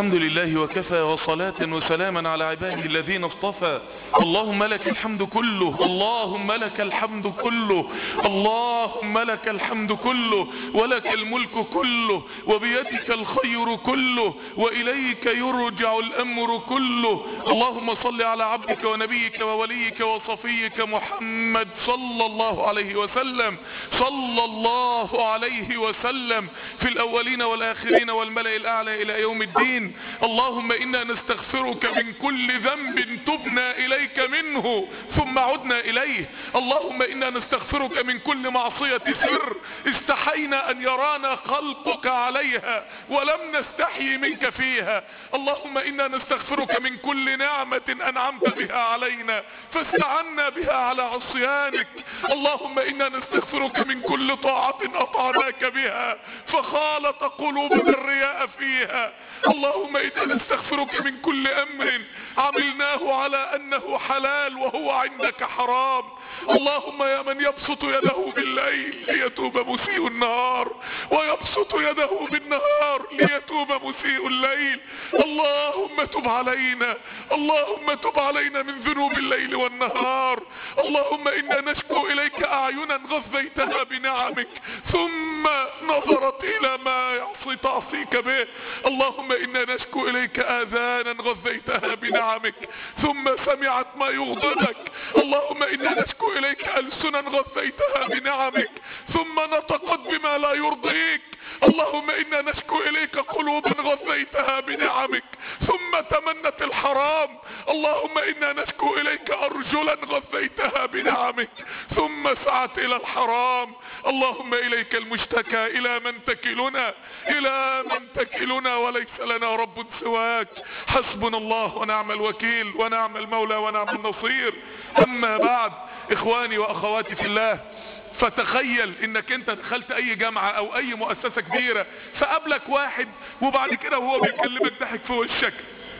الحمد لله وكفى وصلاة وسلاما على عباده الذين اصطفى اللهم لك الحمد كله اللهم لك الحمد كله اللهم لك الحمد كله ولك الملك كله وبيدك الخير كله وإليك يرجع الأمر كله اللهم صل على عبدك ونبيك ووليك وصفيك محمد صلى الله عليه وسلم صلى الله عليه وسلم في الأولين والآخرين والملأ الأعلى إلى يوم الدين اللهم إنا نستغفرك من كل ذنب تبنا إليك منه ثم عدنا إليه اللهم إنا نستغفرك من كل معصية سر استحينا أن يرانا خلقك عليها ولم نستحي منك فيها اللهم إنا نستغفرك من كل نعمة أنعمت بها علينا فاستعنا بها على عصيانك اللهم إنا نستغفرك من كل طاعة أطعناك بها فخالط قلوبنا الرياء فيها اللهم إنا نستغفرك من كل أمر عملناه على أنه حلال وهو عندك حرام اللهم يا من يبسط يده بالليل ليتوب مسيء النهار ويبسط يده بالنهار ليتوب مسيء الليل اللهم تب علينا اللهم تب علينا من ذنوب الليل والنهار اللهم إنا نشكو إليك أعينا غذيتها بنعمك ثم نظرت إلى ما يعصي تعصيك به اللهم إنا نشكو إليك آذانا غذيتها بنعمك ثم سمعت ما يغضبك اللهم إنا نشكو إليك ألسنا غذيتها بنعمك ثم نطقت بما لا يرضيك اللهم إنا نشكو إليك قلوبا غذيتها بنعمك ثم تمنت الحرام اللهم إنا نشكو إليك أرجلا غذيتها بنعمك ثم سعت إلى الحرام اللهم إليك المشتكى إلى من تكلنا إلى من تكلنا وليس لنا رب سواك حسبنا الله ونعم الوكيل ونعم المولى ونعم النصير أما بعد إخواني وأخواتي في الله فتخيل انك انت دخلت اي جامعة او اي مؤسسة كبيرة فقابلك واحد وبعد كده وهو بيكلمك ضحك في وشك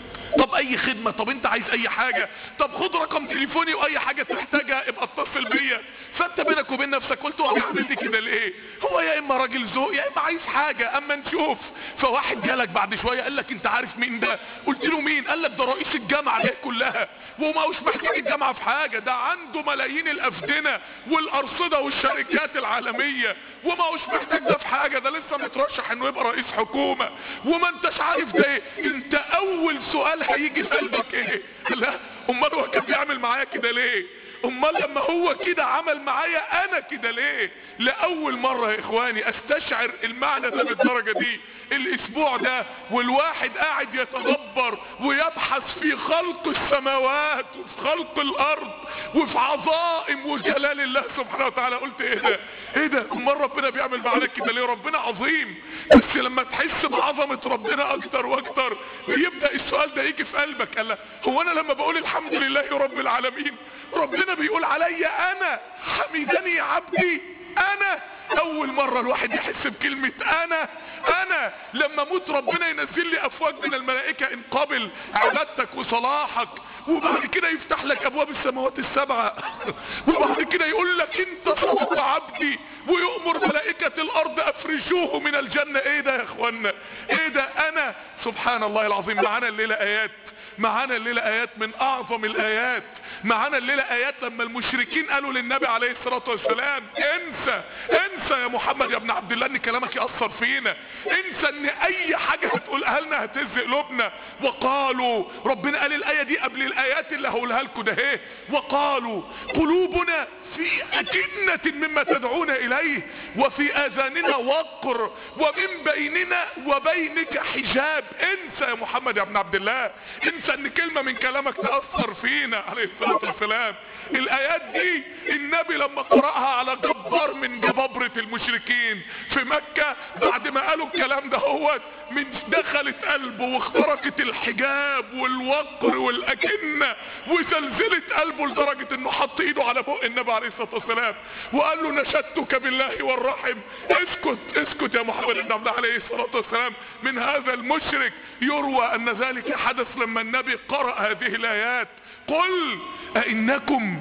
طب اي خدمة طب انت عايز اي حاجة طب خد رقم تليفوني واي حاجة تحتاجها ابقى اتصل بيا فانت بينك وبين نفسك قلت هو بيعمل لي كده ليه هو يا اما راجل ذوق يا اما عايز حاجة اما نشوف فواحد جالك بعد شوية قال لك انت عارف مين ده قلت له مين قال لك ده رئيس الجامعة دي كلها وما هوش محتاج الجامعة في حاجة ده عنده ملايين الافدنة والارصدة والشركات العالمية وما هوش محتاج ده في حاجة ده لسه مترشح انه يبقى رئيس حكومة وما انتش عارف ده ايه انت اول سؤال هيجي في قلبك ايه لا امال هو كان بيعمل معايا كده ليه امال لما هو كده عمل معايا انا كده ليه لاول مرة يا اخواني استشعر المعنى ده بالدرجة دي الاسبوع ده والواحد قاعد يتدبر ويبحث في خلق السماوات وفي خلق الارض وفي عظائم وجلال الله سبحانه وتعالى قلت ايه ده ايه ده امال ربنا بيعمل معانا كده ليه ربنا عظيم بس لما تحس بعظمة ربنا اكتر واكتر يبدأ السؤال ده يجي في قلبك قال هو انا لما بقول الحمد لله رب العالمين ربنا بيقول عليا انا حمدني عبدي انا اول مرة الواحد يحس بكلمة انا انا لما موت ربنا ينزل لي افواج من الملائكة ان قبل عبادتك وصلاحك وبعد كده يفتح لك ابواب السماوات السبعة وبعد كده يقول لك انت صدق عبدي ويؤمر ملائكة الارض افرشوه من الجنة ايه ده يا اخوانا ايه ده انا سبحان الله العظيم معانا الليلة ايات معانا الليلة ايات من اعظم الايات معانا الليلة ايات لما المشركين قالوا للنبي عليه الصلاة والسلام انسى انسى يا محمد يا ابن عبد الله ان كلامك يأثر فينا انسى ان اي حاجة هتقولها لنا هتهز قلوبنا وقالوا ربنا قال الاية دي قبل الايات اللي هقولها لكم ده ايه وقالوا قلوبنا في أجنة مما تدعون إليه وفي آذاننا وقر ومن بيننا وبينك حجاب انسى يا محمد يا ابن عبد الله انسى ان كلمة من كلامك تأثر فينا عليه الصلاة والسلام الآيات دي النبي لما قرأها على جبار من جبابرة المشركين في مكة بعد ما قالوا الكلام ده هو من دخلت قلبه واخترقت الحجاب والوقر والأكنة وزلزلت قلبه لدرجة انه حط ايده على بق النبي عليه الصلاة والسلام وقال له نشدتك بالله والرحم اسكت اسكت يا محمد بن عبد الله عليه الصلاة والسلام من هذا المشرك يروى ان ذلك حدث لما النبي قرأ هذه الايات قل ائنكم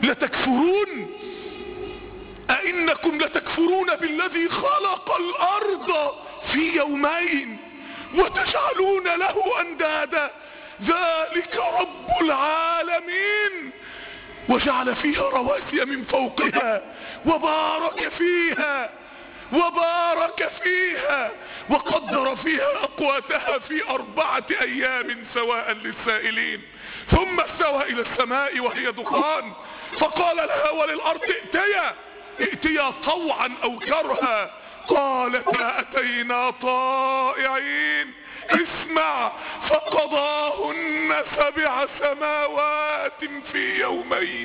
لتكفرون ائنكم لتكفرون بالذي خلق الارض في يومين وتجعلون له اندادا ذلك رب العالمين وجعل فيها رواسي من فوقها وبارك فيها وبارك فيها وقدر فيها اقواتها في اربعة ايام سواء للسائلين ثم استوى الى السماء وهي دخان فقال لها وللارض ائتيا ائتيا طوعا او كرها قالتا اتينا طائعين اسمع فقضاهن سبع سماوات في يومين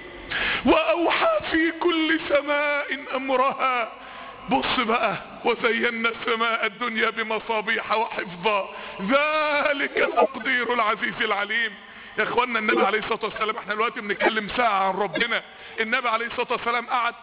واوحى في كل سماء امرها بص بقى وزينا السماء الدنيا بمصابيح وحفظا ذلك تقدير العزيز العليم يا اخوانا النبي عليه الصلاة والسلام احنا دلوقتي بنتكلم ساعة عن ربنا النبي عليه الصلاة والسلام قعد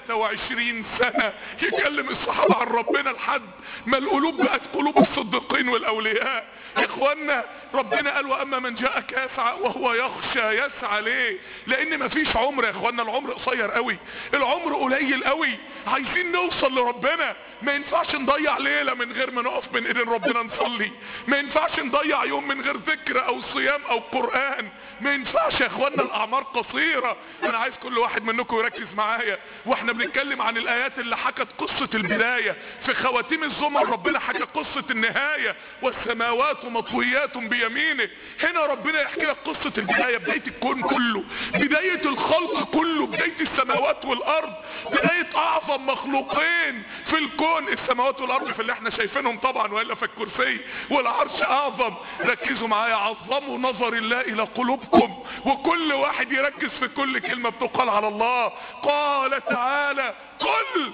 23 سنة يكلم الصحابة عن ربنا لحد ما القلوب بقت قلوب الصديقين والاولياء يا اخوانا ربنا قال واما من جاءك يسعى وهو يخشى يسعى ليه لان مفيش عمر يا اخوانا العمر قصير قوي العمر قليل قوي عايزين نوصل لربنا ما ينفعش نضيع ليلة من غير ما نقف من ايدين ربنا نصلي ما ينفعش نضيع يوم من غير ذكر او صيام او قرآن ما ينفعش يا اخوانا الاعمار قصيرة انا عايز كل واحد منكم يركز معايا واحنا بنتكلم عن الايات اللي حكت قصة البداية في خواتيم الزمر ربنا حكى قصة النهاية والسماوات مطويات بيمينه هنا ربنا يحكي لك قصة البداية بداية الكون كله بداية الخلق كله بداية السماوات والارض بداية اعظم مخلوقين في الكون السماوات والارض في اللي احنا شايفينهم طبعا والا في الكرسي والعرش اعظم ركزوا معايا عظموا نظر الله الى قلوبكم وكل واحد يركز في كل كلمة بتقال على الله قال تعالى قل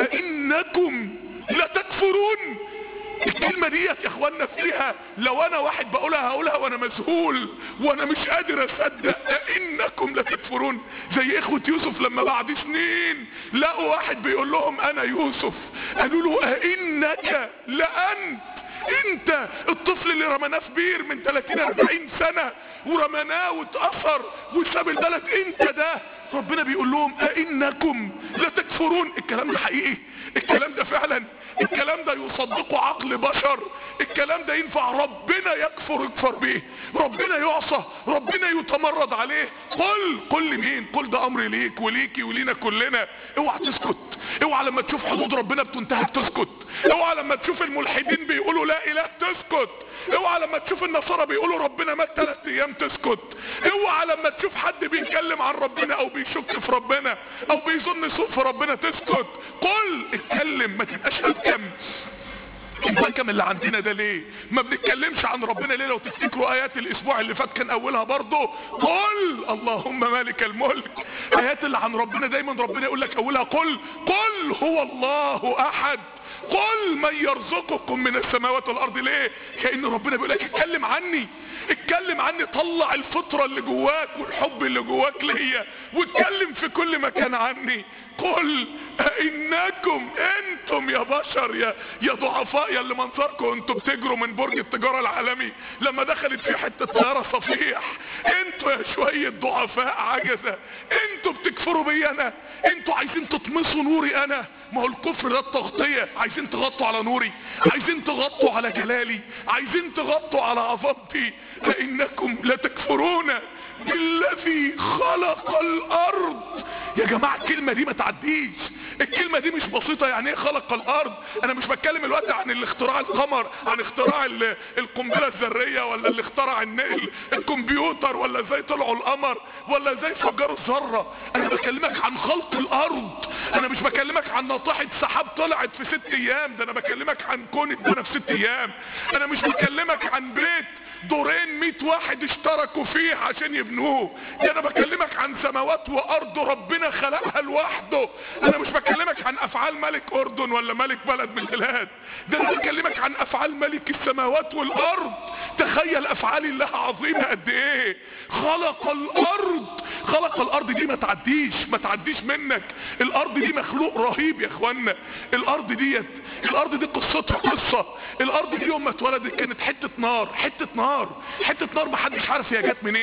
ائنكم لتكفرون الكلمة ديت يا اخوانا فيها لو انا واحد بقولها هقولها وانا مذهول وانا مش قادر اصدق انكم لتكفرون زي اخوة يوسف لما بعد سنين لقوا واحد بيقول لهم انا يوسف قالوا له ائنك لانت انت الطفل اللي رمناه في بير من 30 40 سنة ورمناه واتأثر وساب البلد انت ده ربنا بيقول لهم ائنكم لتكفرون الكلام ده حقيقي الكلام ده فعلا الكلام ده يصدقه عقل بشر الكلام ده ينفع ربنا يكفر يكفر به ربنا يعصى ربنا يتمرد عليه قل قل لمين قل ده امر ليك وليكي ولينا كلنا اوعى تسكت اوعى لما تشوف حدود ربنا بتنتهك تسكت اوعى لما تشوف الملحدين بيقولوا لا اله تسكت اوعى لما تشوف النصارى بيقولوا ربنا مات ثلاث ايام تسكت اوعى لما تشوف حد بيتكلم عن ربنا او بيشك في ربنا او بيظن سوء في ربنا تسكت قل اتكلم ما تبقاش هتكم الحكم اللي عندنا ده ليه ما بنتكلمش عن ربنا ليه لو تفتكروا ايات الاسبوع اللي فات كان اولها برضه قل اللهم مالك الملك ايات اللي عن ربنا دايما ربنا يقول لك اولها قل قل هو الله احد قل من يرزقكم من السماوات والارض ليه كأن ربنا بيقول لك اتكلم عني اتكلم عني طلع الفطرة اللي جواك والحب اللي جواك ليا واتكلم في كل مكان عني قل انكم انتم يا بشر يا يا ضعفاء يا اللي منظركم انتم بتجروا من برج التجارة العالمي لما دخلت في حتة طيارة صفيح انتوا يا شوية ضعفاء عجزة انتوا بتكفروا بي انا انتوا عايزين تطمسوا نوري انا ما هو الكفر ده التغطية عايزين تغطوا على نوري عايزين تغطوا على جلالي عايزين تغطوا على عظمتي فانكم لتكفرون بالذي خلق الارض يا جماعة الكلمة دي ما تعديش الكلمة دي مش بسيطة يعني ايه خلق الارض انا مش بتكلم الوقت عن اللي اختراع القمر عن اختراع ال- القنبلة الذرية ولا اللي اخترع النقل الكمبيوتر ولا ازاي طلعوا القمر ولا ازاي فجروا الذرة انا بكلمك عن خلق الارض انا مش بكلمك عن ناطحة سحاب طلعت في ست ايام ده انا بكلمك عن كون اتبنى في ست ايام انا مش بكلمك عن بيت دورين ميت واحد اشتركوا فيه عشان يبنوه ده انا بكلمك عن سماوات وارض ربنا خلقها لوحده انا مش بكلمك عن افعال ملك اردن ولا ملك بلد من البلاد ده انا بكلمك عن افعال ملك السماوات والارض تخيل افعال الله عظيمة قد ايه خلق الارض خلق الارض دي ما تعديش ما تعديش منك الارض دي مخلوق رهيب يا اخوانا الارض ديت الارض دي قصتها قصة الارض دي يوم ما اتولدت كانت حتة نار حتة نار حتة نار محدش عارف هي جت منين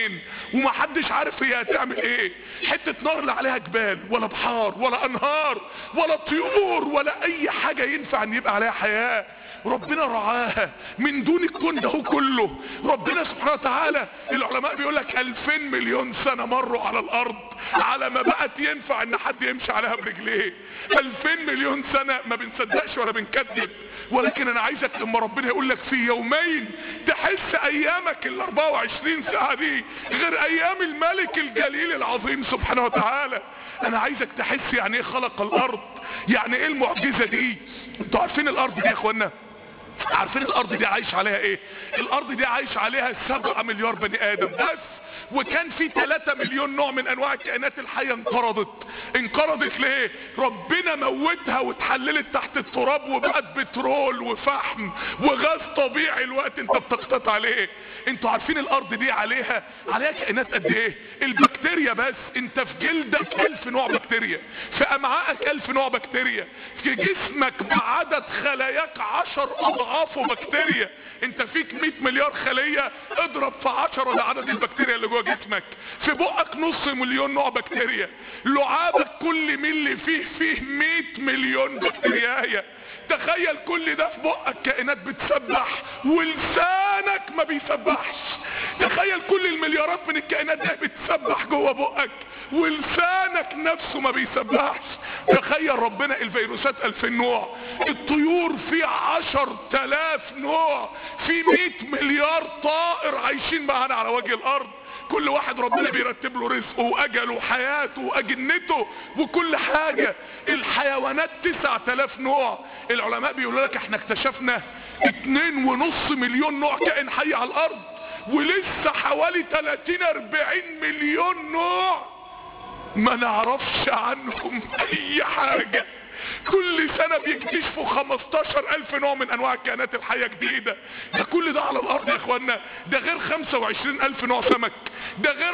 ومحدش عارف هي هتعمل ايه حتة نار لا عليها جبال ولا بحار ولا انهار ولا طيور ولا اي حاجة ينفع ان يبقى عليها حياة ربنا رعاها من دون الكون ده كله ربنا سبحانه وتعالى العلماء بيقول لك 2000 مليون سنة مروا على الارض على ما بقت ينفع ان حد يمشي عليها برجليه 2000 مليون سنة ما بنصدقش ولا بنكذب ولكن انا عايزك لما ربنا يقول لك في يومين تحس ايامك ال 24 ساعة دي غير ايام الملك الجليل العظيم سبحانه وتعالى انا عايزك تحس يعني ايه خلق الارض يعني ايه المعجزة دي انتوا عارفين الارض دي يا اخوانا عارفين الارض دي عايش عليها ايه الارض دي عايش عليها سبعة مليار بني ادم بس وكان في 3 مليون نوع من انواع الكائنات الحية انقرضت انقرضت ليه ربنا موتها واتحللت تحت التراب وبقت بترول وفحم وغاز طبيعي الوقت انت بتقطع عليه انتوا عارفين الارض دي عليها عليها كائنات قد ايه البكتيريا بس انت في جلدك الف نوع بكتيريا في امعائك الف نوع بكتيريا في جسمك بعدد خلاياك عشر اضعافه بكتيريا انت فيك 100 مليار خلية اضرب في 10 لعدد البكتيريا اللي جوه جسمك في بقك نص مليون نوع بكتيريا لعابك كل ملي فيه فيه 100 مليون بكتيرياية تخيل كل ده في بقك كائنات بتسبح ولسانك ما بيسبحش تخيل كل المليارات من الكائنات دي بتسبح جوه بقك ولسانك نفسه ما بيسبحش تخيل ربنا الفيروسات الف نوع الطيور في عشر تلاف نوع في مئة مليار طائر عايشين معانا على وجه الارض كل واحد ربنا بيرتب له رزقه واجله وحياته واجنته وكل حاجة الحيوانات تسع تلاف نوع العلماء بيقولوا لك احنا اكتشفنا اتنين ونص مليون نوع كائن حي على الارض ولسه حوالي 30 40 مليون نوع ما نعرفش عنهم اي حاجة كل سنة بيكتشفوا 15 الف نوع من انواع الكائنات الحية جديدة ده كل ده على الارض يا اخوانا ده غير 25 الف نوع سمك ده غير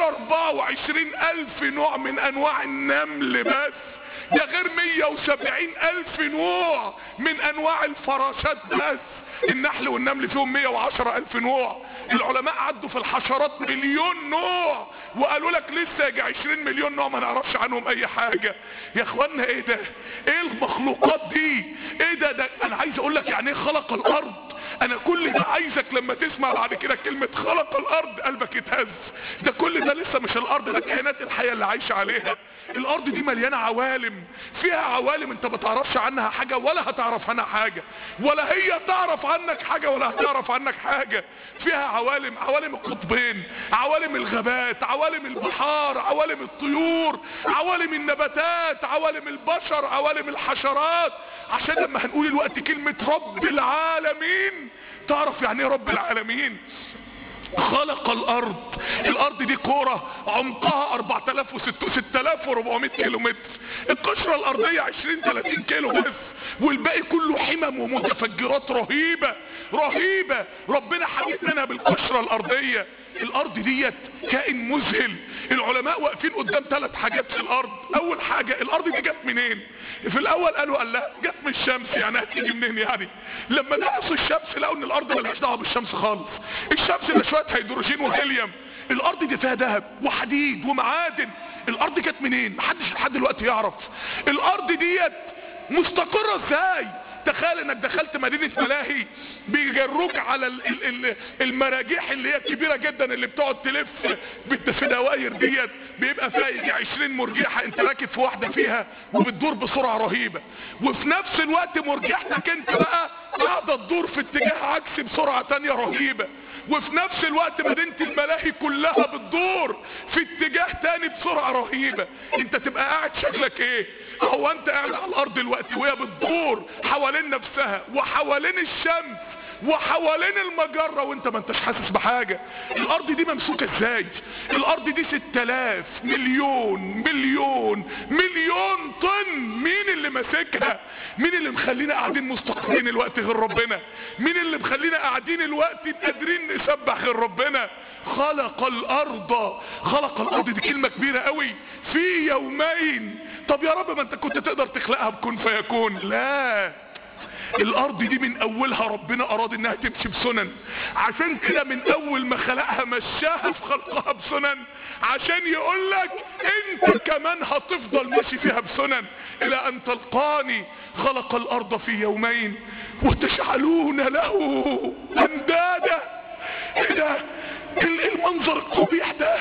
24 الف نوع من انواع النمل بس ده غير 170 الف نوع من انواع الفراشات بس النحل والنمل فيهم 110 الف نوع العلماء عدوا في الحشرات مليون نوع وقالوا لك لسه يجي 20 مليون نوع ما نعرفش عنهم اي حاجة يا اخوانا ايه ده ايه المخلوقات دي ايه ده ده انا عايز اقول لك يعني ايه خلق الارض انا كل ده عايزك لما تسمع بعد كده كلمة خلق الارض قلبك يتهز ده كل ده لسه مش الارض ده الكائنات الحية اللي عايشة عليها الارض دي مليانة عوالم فيها عوالم انت ما تعرفش عنها حاجة ولا هتعرف عنها حاجة ولا هي تعرف عنك حاجة ولا هتعرف عنك حاجة فيها عوالم عوالم القطبين عوالم الغابات عوالم البحار عوالم الطيور عوالم النباتات عوالم البشر عوالم الحشرات عشان لما هنقول الوقت كلمة رب العالمين تعرف يعني ايه رب العالمين خلق الارض الارض دي كورة عمقها 6400 كيلو متر القشرة الارضية 20 30 كيلو بس والباقي كله حمم ومتفجرات رهيبة رهيبة ربنا حبيب منها بالقشرة الارضية الارض ديت كائن مذهل العلماء واقفين قدام ثلاث حاجات في الارض اول حاجة الارض دي جت منين في الاول قالوا قال لا جت من الشمس يعني هتيجي منين يعني لما درسوا الشمس لقوا ان الارض ملهاش دعوه بالشمس خالص الشمس ده شويه هيدروجين وهيليوم الارض دي فيها ذهب وحديد ومعادن الارض جت منين محدش لحد دلوقتي يعرف الارض ديت مستقره ازاي تخيل انك دخلت مدينة ملاهي بيجروك على ال ال ال المراجيح اللي هي كبيرة جدا اللي بتقعد تلف في دواير ديت بيبقى فيها يجي 20 مرجيحة انت راكب في واحدة فيها وبتدور بسرعة رهيبة وفي نفس الوقت مرجيحتك انت بقى قاعدة تدور في اتجاه عكسي بسرعة تانية رهيبة وفي نفس الوقت مدينة الملاهي كلها بتدور في اتجاه تاني بسرعة رهيبة انت تبقى قاعد شكلك ايه هو انت قاعد على الارض دلوقتي وهي بتدور حوالين نفسها وحوالين الشمس وحوالين المجرة وانت ما انتش حاسس بحاجة الارض دي ممسوكة ازاي الارض دي ست الاف مليون مليون مليون طن مين اللي ماسكها مين اللي مخلينا قاعدين مستقرين الوقت غير ربنا مين اللي مخلينا قاعدين الوقت قادرين نسبح غير ربنا خلق الارض خلق الارض دي كلمة كبيرة قوي في يومين طب يا رب ما انت كنت تقدر تخلقها بكون فيكون لا الارض دي من اولها ربنا اراد انها تمشي بسنن عشان كده من اول ما خلقها مشاها في خلقها بسنن عشان يقول لك انت كمان هتفضل ماشي فيها بسنن الى ان تلقاني خلق الارض في يومين وتجعلون له اندادا ايه ده المنظر القبيح ده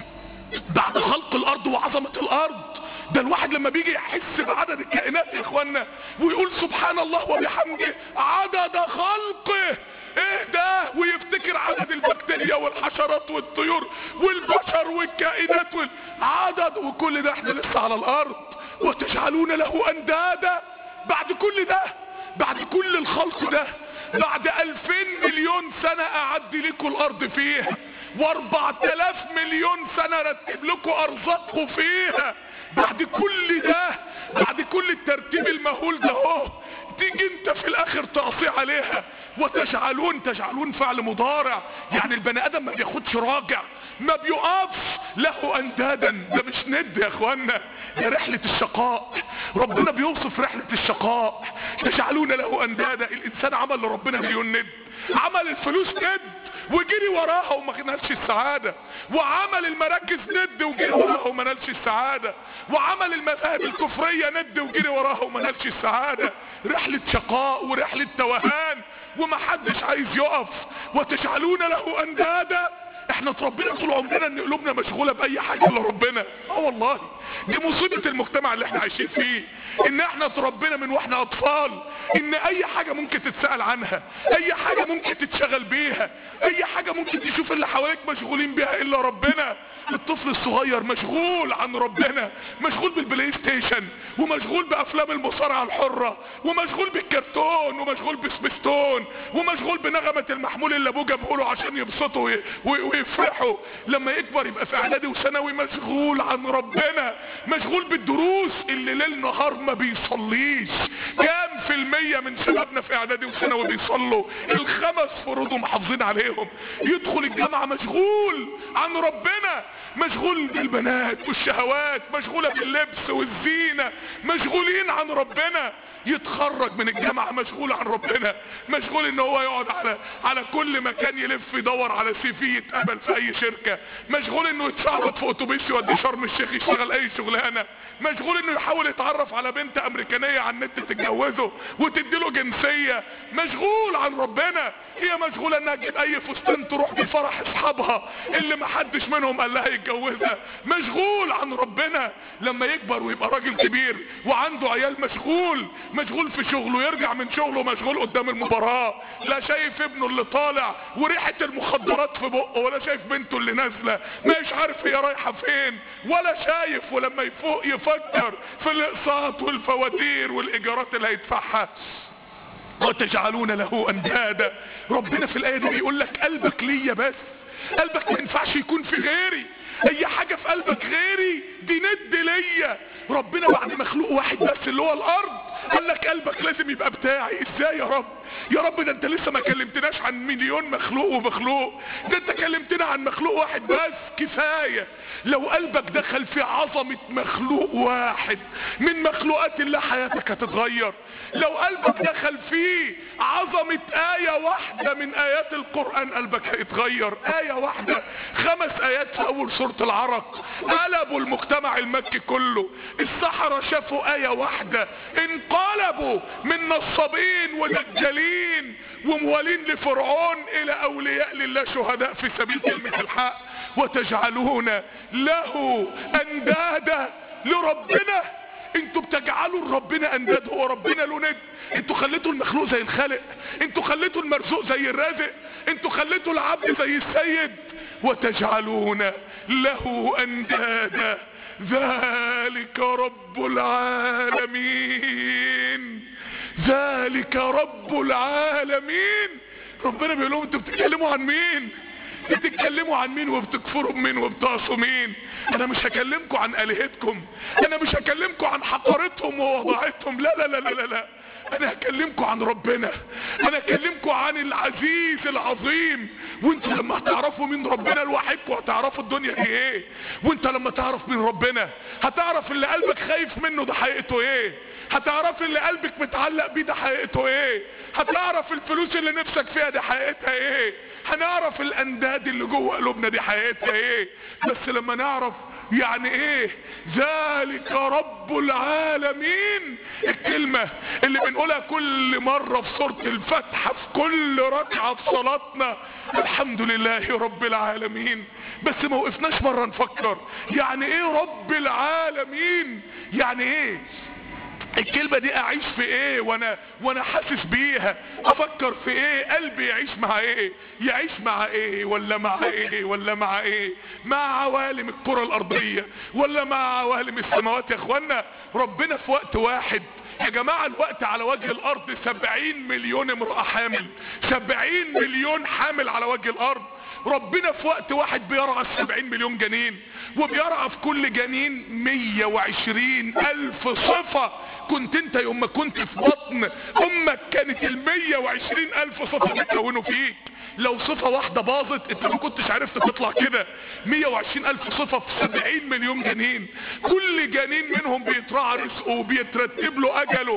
بعد خلق الارض وعظمة الارض ده الواحد لما بيجي يحس بعدد الكائنات يا اخوانا ويقول سبحان الله وبحمده عدد خلقه ايه ده ويفتكر عدد البكتيريا والحشرات والطيور والبشر والكائنات والعدد وكل ده احنا لسه على الارض وتجعلون له اندادا بعد كل ده بعد كل الخلق ده بعد الفين مليون سنة اعد لكم الارض فيها واربع تلاف مليون سنة رتب لكم ارزاقكم فيها بعد كل ده بعد كل الترتيب المهول ده اهو تيجي انت في الاخر تعصي عليها وتجعلون تجعلون فعل مضارع يعني البني ادم ما بياخدش راجع ما بيقفش له اندادا ده مش ند يا اخوانا ده رحلة الشقاء ربنا بيوصف رحلة الشقاء تجعلون له اندادا الانسان عمل لربنا مليون ند عمل الفلوس ند وجري وراها وما نالش السعادة وعمل المراكز ند وجري وراها وما نالش السعادة وعمل المذاهب الكفرية ند وجري وراها وما نالش السعادة رحلة شقاء ورحلة توهان ومحدش عايز يقف وتجعلون له اندادا احنا اتربينا طول عمرنا ان قلوبنا مشغولة باي حاجة الا ربنا اه والله دي مصيبة المجتمع اللي احنا عايشين فيه ان احنا اتربينا من واحنا اطفال ان اي حاجة ممكن تتسأل عنها اي حاجة ممكن تتشغل بيها اي حاجة ممكن تشوف اللي حواليك مشغولين بيها الا ربنا الطفل الصغير مشغول عن ربنا مشغول بالبلاي ستيشن ومشغول بافلام المصارعة الحرة ومشغول بالكرتون ومشغول بسبستون ومشغول بنغمة المحمول اللي ابوه جابه له عشان يبسطه وي- وي- ويفرحه لما يكبر يبقى في اعدادي وثانوي مشغول عن ربنا مشغول بالدروس اللي ليل نهار ما بيصليش كام في المية من شبابنا في اعدادي وثانوي بيصلوا الخمس فروض محافظين عليهم يدخل الجامعة مشغول عن ربنا مشغول بالبنات والشهوات مشغولة باللبس والزينة مشغولين عن ربنا يتخرج من الجامعة مشغول عن ربنا مشغول ان هو يقعد على على كل مكان يلف يدور على سي في يتقبل في اي شركة مشغول انه يتشعبط في اتوبيس يودي شرم الشيخ يشتغل اي شغلانة مشغول انه يحاول يتعرف على بنت امريكانية على النت تتجوزه وتديله جنسية مشغول عن ربنا هي مشغولة انها تجيب اي فستان تروح بفرح اصحابها اللي محدش منهم قال لها يتجوزها مشغول عن ربنا لما يكبر ويبقى راجل كبير وعنده عيال مشغول مشغول في شغله يرجع من شغله مشغول قدام المباراة لا شايف ابنه اللي طالع وريحة المخدرات في بقه ولا شايف بنته اللي نازلة مش عارف هي رايحة فين ولا شايف ولما يفوق يفكر في الاقساط والفواتير والايجارات اللي هيدفعها وتجعلون له اندادا ربنا في الايه دي بيقول لك قلبك ليا بس قلبك ما ينفعش يكون في غيري اي حاجة في قلبك غيري دي ند ليا ربنا بعد مخلوق واحد بس اللي هو الارض قال لك قلبك لازم يبقى بتاعي ازاي يا رب يا رب ده انت لسه ما كلمتناش عن مليون مخلوق ومخلوق ده انت كلمتنا عن مخلوق واحد بس كفاية لو قلبك دخل في عظمة مخلوق واحد من مخلوقات الله حياتك هتتغير لو قلبك دخل فيه عظمة آية واحدة من آيات القرآن قلبك هيتغير آية واحدة خمس آيات في أول سورة العرق قلبوا المجتمع المكي كله السحرة شافوا آية واحدة انقلبوا من نصابين ودجالين وموالين لفرعون إلى أولياء لله شهداء في سبيل كلمة الحق وتجعلون له أندادا لربنا انتوا بتجعلوا لربنا انداد هو ربنا له ند انتوا خليتوا المخلوق زي الخالق انتوا خليتوا المرزوق زي الرازق انتوا خليتوا العبد زي السيد وتجعلون له اندادا ذلك رب العالمين ذلك رب العالمين ربنا بيقول لهم انتوا بتتكلموا عن مين بتتكلموا عن مين وبتكفروا بمين وبتعصوا مين انا مش هكلمكم عن الهتكم انا مش هكلمكم عن حقارتهم ووضاعتهم لا لا لا لا لا, لا. انا هكلمكم عن ربنا انا هكلمكم عن العزيز العظيم وانتوا لما هتعرفوا مين ربنا لوحدكم هتعرفوا الدنيا دي ايه وانت لما تعرف مين ربنا هتعرف اللي قلبك خايف منه ده حقيقته ايه هتعرف اللي قلبك متعلق بيه ده حقيقته ايه هتعرف الفلوس اللي نفسك فيها دي حقيقتها ايه هنعرف الانداد اللي جوه قلوبنا دي حقيقتها ايه بس لما نعرف يعني ايه ذلك رب العالمين الكلمة اللي بنقولها كل مرة في سورة الفتحة في كل ركعة في صلاتنا الحمد لله رب العالمين بس ما وقفناش مرة نفكر يعني ايه رب العالمين يعني ايه الكلمة دي اعيش في ايه وانا وانا حاسس بيها افكر في ايه قلبي يعيش مع ايه يعيش مع ايه ولا مع ايه ولا مع ايه مع عوالم الكرة الارضية ولا مع عوالم السماوات يا اخوانا ربنا في وقت واحد يا جماعة الوقت على وجه الارض سبعين مليون امرأة حامل سبعين مليون حامل على وجه الارض ربنا في وقت واحد بيرعى السبعين مليون جنين وبيرعى في كل جنين مية وعشرين الف صفة كنت انت يوم ما كنت في بطن امك كانت المية وعشرين الف صفة بيتكونوا فيك لو صفة واحدة باظت انت ما كنتش عرفت تطلع كده 120 الف صفة في 70 مليون جنين كل جنين منهم بيترعى رزقه وبيترتب له اجله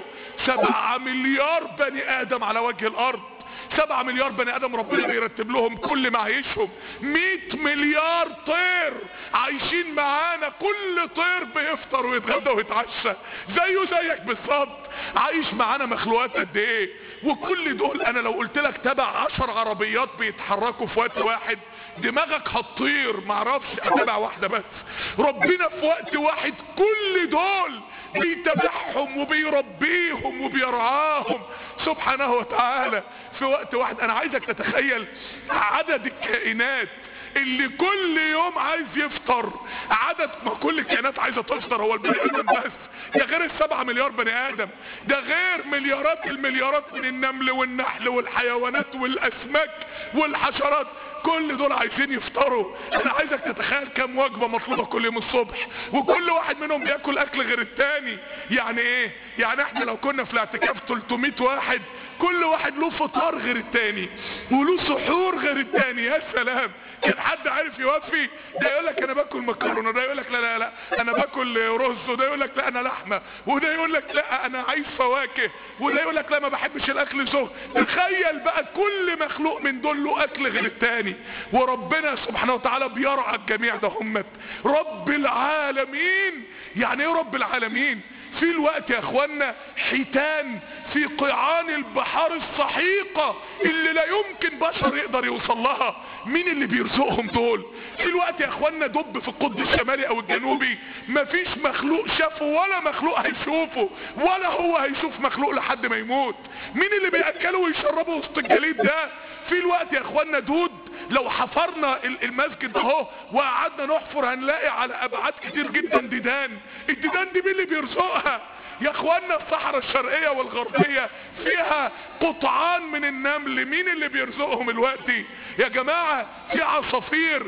7 مليار بني ادم على وجه الارض سبعة مليار بني ادم ربنا بيرتب لهم كل معيشهم مئة مليار طير عايشين معانا كل طير بيفطر ويتغدى ويتعشى زيه زيك بالظبط عايش معانا مخلوقات قد ايه وكل دول انا لو قلت لك تبع عشر عربيات بيتحركوا في وقت واحد دماغك هتطير معرفش اتابع واحدة بس ربنا في وقت واحد كل دول بيتابعهم وبيربيهم وبيرعاهم سبحانه وتعالى في وقت واحد انا عايزك تتخيل عدد الكائنات اللي كل يوم عايز يفطر عدد ما كل الكائنات عايزه تفطر هو البني ادم بس ده غير السبعة مليار بني ادم ده غير مليارات المليارات من النمل والنحل والحيوانات والاسماك والحشرات كل دول عايزين يفطروا انا عايزك تتخيل كم وجبة مطلوبة كل يوم الصبح وكل واحد منهم بياكل اكل غير التاني يعني ايه يعني احنا لو كنا في الاعتكاف 300 واحد كل واحد له فطار غير التاني وله سحور غير التاني يا سلام كان حد عارف يوفي ده يقول لك انا باكل مكرونه ده يقول لك لا لا لا انا باكل رز وده يقول لك لا انا لحمه وده يقول لك لا انا عايز فواكه وده يقول لك لا ما بحبش الاكل زهر تخيل بقى كل مخلوق من دول له اكل غير التاني وربنا سبحانه وتعالى بيرعى الجميع ده همت رب العالمين يعني ايه رب العالمين في الوقت يا اخوانا حيتان في قيعان البحار السحيقة اللي لا يمكن بشر يقدر يوصل لها مين اللي بيرزقهم دول في الوقت يا اخوانا دب في القطب الشمالي او الجنوبي مفيش مخلوق شافه ولا مخلوق هيشوفه ولا هو هيشوف مخلوق لحد ما يموت مين اللي بيأكله ويشربه وسط الجليد ده في الوقت يا اخوانا دود لو حفرنا المسجد ده اهو وقعدنا نحفر هنلاقي على ابعاد كتير جدا ديدان الديدان دي مين اللي بيرزقها يا اخوانا الصحراء الشرقية والغربية فيها قطعان من النمل مين اللي بيرزقهم الوقت يا جماعة في عصافير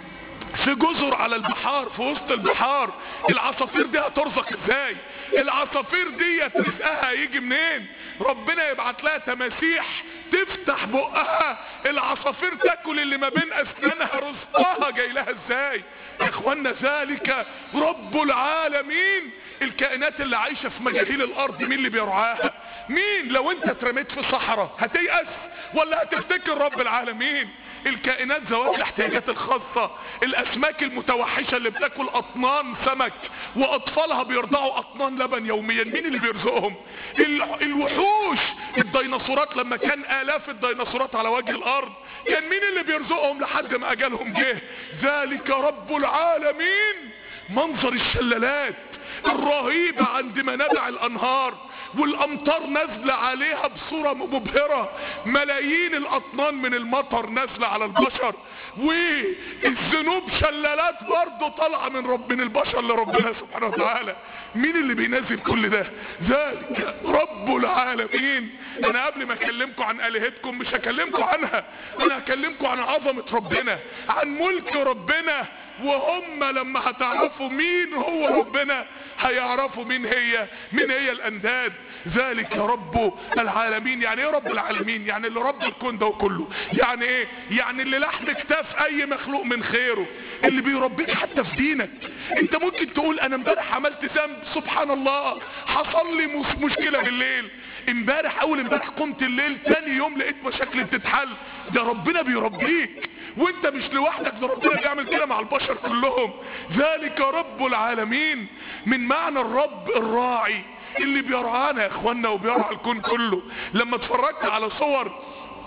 في جزر على البحار في وسط البحار العصافير دي هترزق ازاي العصافير دي رزقها هيجي منين ربنا يبعت لها تماسيح تفتح بقها العصافير تاكل اللي ما بين اسنانها رزقها جاي لها ازاي يا اخوانا ذلك رب العالمين الكائنات اللي عايشة في مجاهيل الارض مين اللي بيرعاها مين لو انت اترميت في صحراء هتيأس ولا هتفتكر رب العالمين الكائنات ذوات الاحتياجات الخاصة الاسماك المتوحشة اللي بتاكل اطنان سمك واطفالها بيرضعوا اطنان لبن يوميا مين اللي بيرزقهم ال- الوحوش الديناصورات لما كان الاف الديناصورات على وجه الارض كان مين اللي بيرزقهم لحد ما اجالهم جه ذلك رب العالمين منظر الشلالات الرهيبة عند منابع الانهار والامطار نازلة عليها بصورة مبهرة ملايين الاطنان من المطر نازلة على البشر والذنوب شلالات برضه طالعة من رب من البشر لربنا سبحانه وتعالى مين اللي بينزل كل ده ذلك رب العالمين انا قبل ما اكلمكم عن الهتكم مش هكلمكم عنها انا هكلمكم عن عظمة ربنا عن ملك ربنا وهم لما هتعرفوا مين هو ربنا هيعرفوا مين هي مين هي الانداد ذلك رب العالمين يعني ايه رب العالمين يعني اللي رب الكون ده كله يعني ايه يعني اللي لحم كتاف اي مخلوق من خيره اللي بيربيك حتى في دينك انت ممكن تقول انا امبارح عملت ذنب سبحان الله حصل لي مش مشكله بالليل امبارح اول امبارح قمت الليل تاني يوم لقيت مشاكل بتتحل ده ربنا بيربيك وانت مش لوحدك ده ربنا بيعمل كده مع البشر كلهم ذلك رب العالمين من معنى الرب الراعي اللي بيرعانا يا اخوانا وبيرعى الكون كله لما اتفرجت على صور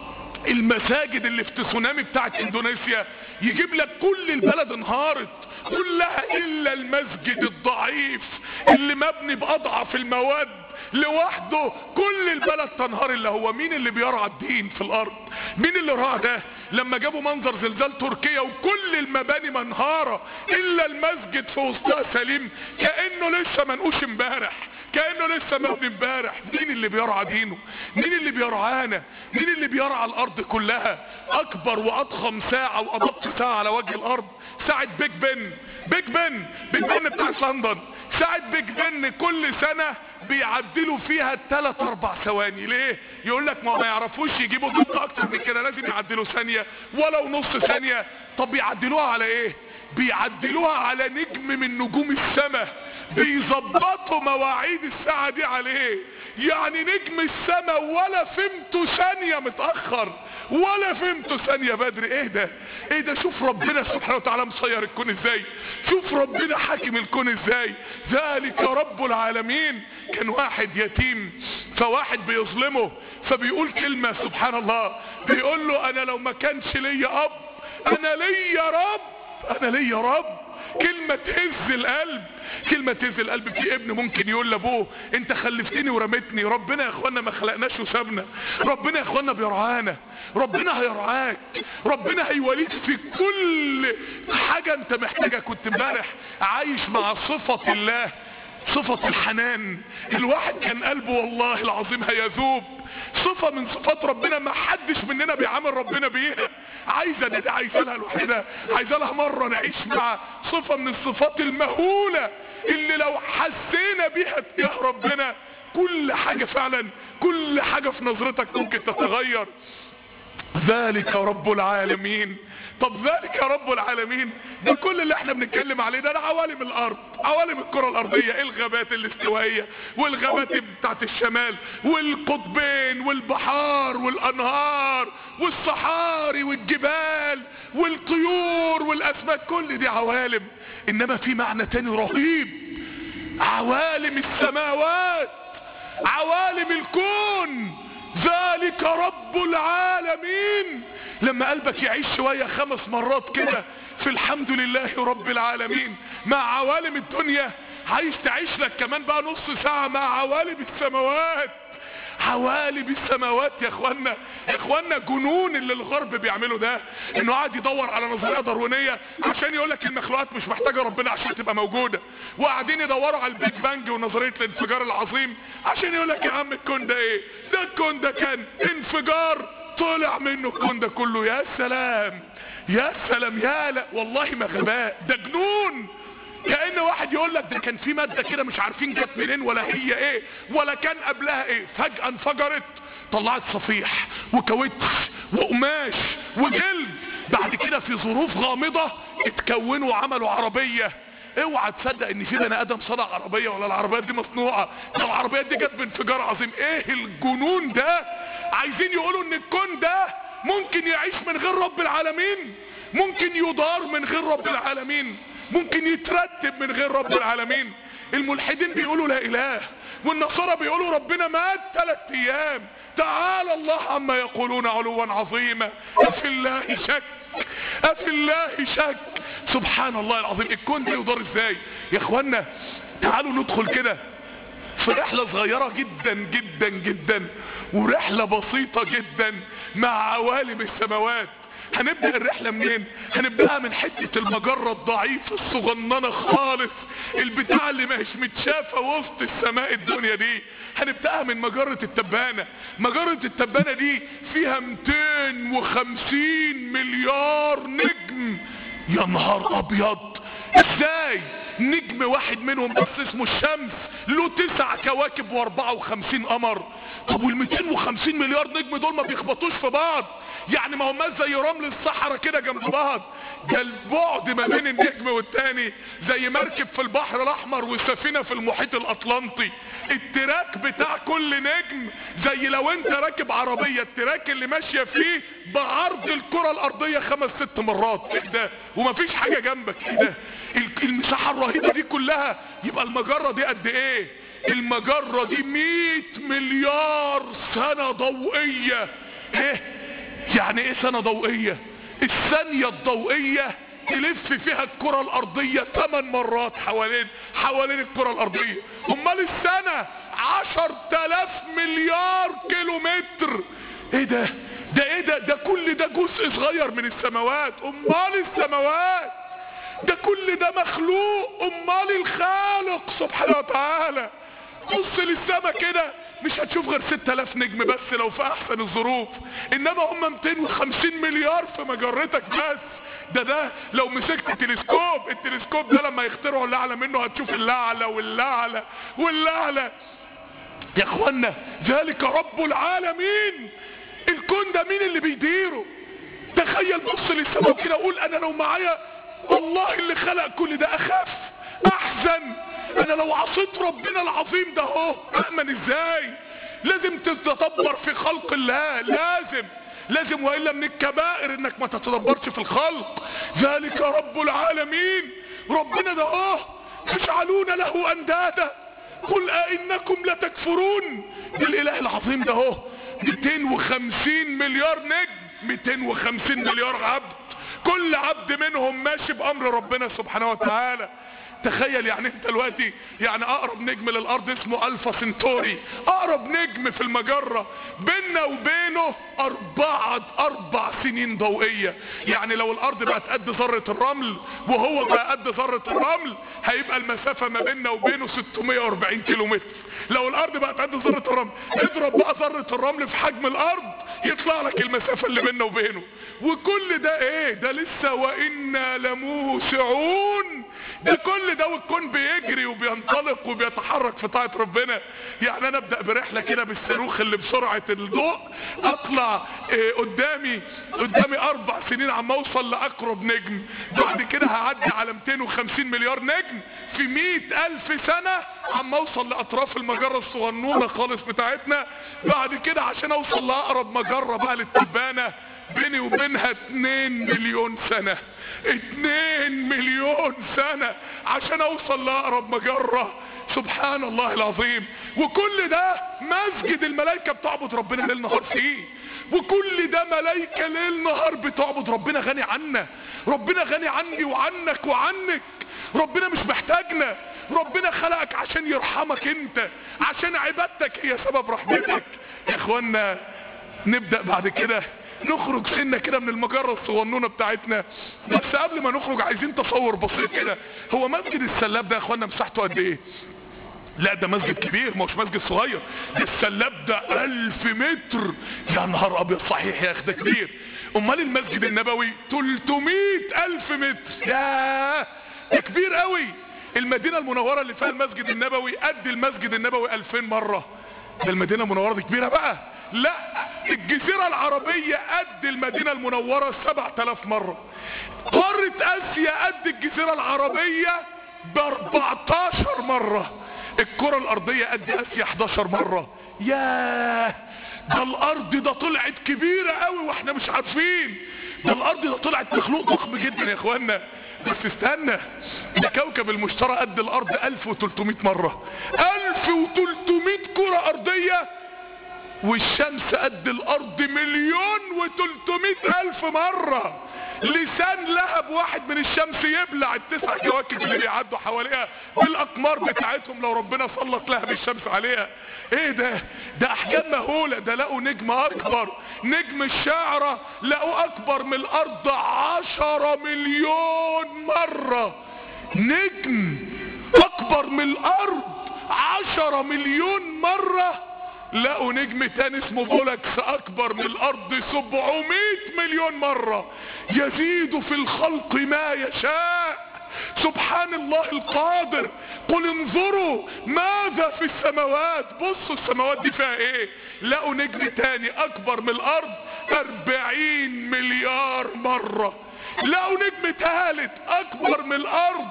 المساجد اللي في تسونامي بتاعت اندونيسيا يجيب لك كل البلد انهارت كلها الا المسجد الضعيف اللي مبني باضعف المواد لوحده كل البلد تنهار الا هو مين اللي بيرعى الدين في الارض مين اللي رعى ده لما جابوا منظر زلزال تركيا وكل المباني منهارة الا المسجد في وسطها سليم كأنه لسه منقوش امبارح كأنه لسه مبني امبارح مين اللي بيرعى دينه مين اللي بيرعانا مين اللي بيرعى الارض كلها اكبر واضخم ساعة وادق ساعة على وجه الارض ساعة بيج بن بيج بن بيج بن بتاع لندن ساعة بيج بن كل سنة بيعدلوا فيها ثلاث اربع ثواني ليه يقول لك ما ما يعرفوش يجيبوا دقة اكتر من كده لازم يعدلوا ثانية ولو نص ثانية طب بيعدلوها على ايه بيعدلوها على نجم من نجوم السماء بيظبطوا مواعيد الساعة دي عليه يعني نجم السماء ولا فهمته ثانية متأخر ولا فهمته ثانية بدري ايه ده ايه ده شوف ربنا سبحانه وتعالى مصير الكون ازاي شوف ربنا حاكم الكون ازاي ذلك رب العالمين كان واحد يتيم فواحد بيظلمه فبيقول كلمة سبحان الله بيقول له انا لو ما كانش ليا اب انا ليا رب انا ليا رب كلمة تهز القلب كلمة تهز القلب في ابن ممكن يقول لابوه انت خلفتني ورمتني ربنا يا اخوانا ما خلقناش وسابنا ربنا يا اخوانا بيرعانا ربنا هيرعاك ربنا هيوليك في كل حاجة انت محتاجها كنت امبارح عايش مع صفة الله صفة الحنان الواحد كان قلبه والله العظيم هيذوب صفة من صفات ربنا ما حدش مننا بيعامل ربنا بيها عايزة دي عايزة لها الوحيدة عايزة لها مرة نعيش مع صفة من الصفات المهولة اللي لو حسينا بيها تجاه ربنا كل حاجة فعلا كل حاجة في نظرتك ممكن تتغير ذلك رب العالمين طب ذلك رب العالمين ده كل اللي احنا بنتكلم عليه ده, ده عوالم الارض عوالم الكرة الارضية الغابات الاستوائية والغابات بتاعت الشمال والقطبين والبحار والانهار والصحاري والجبال والطيور والاسماك كل دي عوالم انما في معنى تاني رهيب عوالم السماوات عوالم الكون ذلك رب العالمين لما قلبك يعيش شوية خمس مرات كده في الحمد لله رب العالمين مع عوالم الدنيا عايز تعيش لك كمان بقى نص ساعة مع عوالم السماوات عوالم السماوات يا اخوانا يا اخوانا جنون اللي الغرب بيعمله ده انه قاعد يدور على نظريه داروينيه عشان يقول لك المخلوقات مش محتاجه ربنا عشان تبقى موجوده وقاعدين يدوروا على البيج بانج ونظريه الانفجار العظيم عشان يقول لك يا عم الكون ده ايه ده الكون ده كان انفجار طلع منه الكون ده كله يا سلام يا سلام يا لا والله ما غباء ده جنون كأن واحد يقول لك ده كان في مادة كده مش عارفين جت منين ولا هي ايه ولا كان قبلها ايه فجأة انفجرت طلعت صفيح وكاوتش وقماش وجلد بعد كده في ظروف غامضة اتكونوا وعملوا عربية اوعى تصدق ان في بني ادم صنع عربية ولا العربيات دي مصنوعة ده العربيات دي جت بانفجار عظيم ايه الجنون ده عايزين يقولوا ان الكون ده ممكن يعيش من غير رب العالمين ممكن يدار من غير رب العالمين ممكن يترتب من غير رب العالمين الملحدين بيقولوا لا اله والنصارى بيقولوا ربنا مات ثلاث ايام تعالى الله عما يقولون علوا عظيما افي الله شك افي الله شك سبحان الله العظيم الكون ده يدار ازاي يا اخوانا تعالوا ندخل كده في رحلة صغيرة جدا جدا جدا ورحلة بسيطة جدا مع عوالم السماوات هنبدأ الرحلة منين هنبدأها من حتة المجرة الضعيفة الصغننة خالص البتاع اللي ماهيش متشافة وسط السماء الدنيا دي هنبدأها من مجرة التبانة مجرة التبانة دي فيها 250 مليار نجم يا نهار ابيض ازاي نجم واحد منهم بس اسمه الشمس له تسع كواكب واربعة وخمسين قمر طب والميتين وخمسين مليار نجم دول ما بيخبطوش في بعض يعني ما هماش زي رمل الصحراء كده جنب بعض ده البعد ما بين النجم والتاني زي مركب في البحر الاحمر وسفينة في المحيط الاطلنطي التراك بتاع كل نجم زي لو انت راكب عربية التراك اللي ماشية فيه بعرض الكرة الارضية خمس ست مرات ايه ده ومفيش حاجة جنبك ايه ده المساحة الرهيبة دي كلها يبقى المجرة دي قد ايه المجرة دي مئة مليار سنة ضوئية ايه يعني ايه سنة ضوئية الثانية الضوئية تلف فيها الكرة الارضية ثمان مرات حوالين حوالين الكرة الارضية امال السنة عشر تلاف مليار كيلو متر ايه ده ده ايه ده ده كل ده جزء صغير من السماوات امال السماوات ده كل ده مخلوق امال الخالق سبحانه وتعالى بص للسما كده مش هتشوف غير 6000 نجم بس لو في احسن الظروف انما هم 250 مليار في مجرتك بس ده ده لو مسكت تلسكوب التلسكوب ده لما يخترعوا اللي اعلى منه هتشوف اللي اعلى واللي اعلى واللي اعلى يا اخوانا ذلك رب العالمين الكون ده مين اللي بيديره تخيل بص للسماء كده قول انا لو معايا والله اللي خلق كل ده اخاف احزن انا لو عصيت ربنا العظيم ده اهو امن ازاي لازم تتدبر في خلق الله لازم لازم والا من الكبائر انك ما تتدبرش في الخلق ذلك رب العالمين ربنا ده اهو تجعلون له اندادا قل ائنكم لتكفرون بالاله العظيم ده اهو 250 مليار نجم 250 مليار عبد كل عبد منهم ماشي بامر ربنا سبحانه وتعالى تخيل يعني انت دلوقتي يعني اقرب نجم للارض اسمه الفا سنتوري اقرب نجم في المجرة بيننا وبينه اربعة اربع سنين ضوئية يعني لو الارض بقت قد ذرة الرمل وهو بقى قد ذرة الرمل هيبقى المسافة ما بيننا وبينه 640 كيلو متر لو الارض بقت قد ذرة الرمل اضرب بقى ذرة الرمل في حجم الارض يطلع لك المسافة اللي بيننا وبينه وكل ده ايه ده لسه وانا لموسعون ده كل ده والكون بيجري وبينطلق وبيتحرك في طاعة ربنا يعني انا ابدأ برحلة كده بالصاروخ اللي بسرعة الضوء اطلع إيه قدامي قدامي اربع سنين عم اوصل لاقرب نجم بعد كده هعدي على 250 مليار نجم في 100 الف سنة عم اوصل لاطراف المجرة الصغنونة خالص بتاعتنا بعد كده عشان اوصل لاقرب مجرة بقى للتبانة بيني وبينها 2 مليون سنة 2 مليون سنة عشان اوصل لاقرب مجرة سبحان الله العظيم وكل ده مسجد الملائكة بتعبد ربنا ليل نهار فيه وكل ده ملائكة ليل نهار بتعبد ربنا غني عنا ربنا غني عني وعنك وعنك ربنا مش محتاجنا ربنا خلقك عشان يرحمك انت عشان عبادتك هي سبب رحمتك يا اخوانا نبدأ بعد كده نخرج سنة كده من المجرة الصغنونة بتاعتنا بس قبل ما نخرج عايزين تصور بسيط كده هو مسجد السلاب ده يا اخوانا مساحته قد ايه لا ده مسجد كبير مش مسجد صغير ده السلاب ده الف متر يا نهار ابيض صحيح يا اخي ده كبير امال المسجد النبوي 300 الف متر ياه ده كبير قوي المدينة المنورة اللي فيها المسجد النبوي قد المسجد النبوي 2000 مرة ده المدينة المنورة دي كبيرة بقى لا الجزيرة العربية قد المدينة المنورة 7000 مرة قارة اسيا قد الجزيرة العربية ب 14 مرة الكرة الارضية قد اسيا 11 مرة ياه ده الارض ده طلعت كبيرة قوي واحنا مش عارفين ده الارض ده طلعت مخلوق ضخم جدا يا اخوانا بس استنى ده كوكب المشتري قد الارض 1300 مرة 1300 كرة ارضية والشمس قد الارض مليون وتلتمائة الف مرة لسان لهب واحد من الشمس يبلع التسع كواكب اللي بيعدوا حواليها بالاقمار بتاعتهم لو ربنا سلط لهب الشمس عليها ايه ده ده احجام مهولة ده لقوا نجم اكبر نجم الشعرة لقوا اكبر من الارض عشرة مليون مرة نجم اكبر من الارض عشرة مليون مرة لقوا نجم تاني اسمه بولكس اكبر من الارض 700 مليون مرة يزيد في الخلق ما يشاء سبحان الله القادر قل انظروا ماذا في السماوات بصوا السماوات دي فيها ايه لقوا نجم تاني اكبر من الارض 40 مليار مرة لقوا نجم تالت اكبر من الارض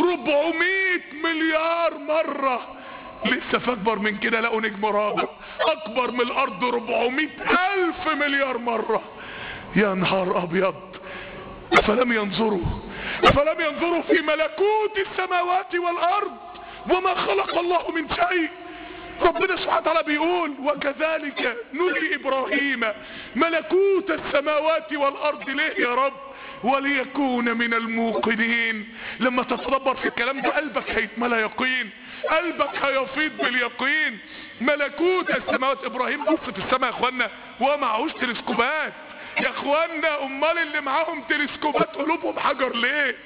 400 مليار مرة لسه في اكبر من كده لقوا نجم رابع اكبر من الارض 400 الف مليار مرة يا نهار ابيض فلم ينظروا فلم ينظروا في ملكوت السماوات والارض وما خلق الله من شيء ربنا سبحانه وتعالى بيقول وكذلك نري ابراهيم ملكوت السماوات والارض ليه يا رب وليكون من الموقنين لما تتدبر في الكلام ده قلبك هيتملى يقين قلبك هيفيض باليقين ملكوت السماوات ابراهيم بص في السماء يا اخوانا وهو معهوش تلسكوبات يا اخوانا امال اللي معاهم تلسكوبات قلوبهم حجر ليه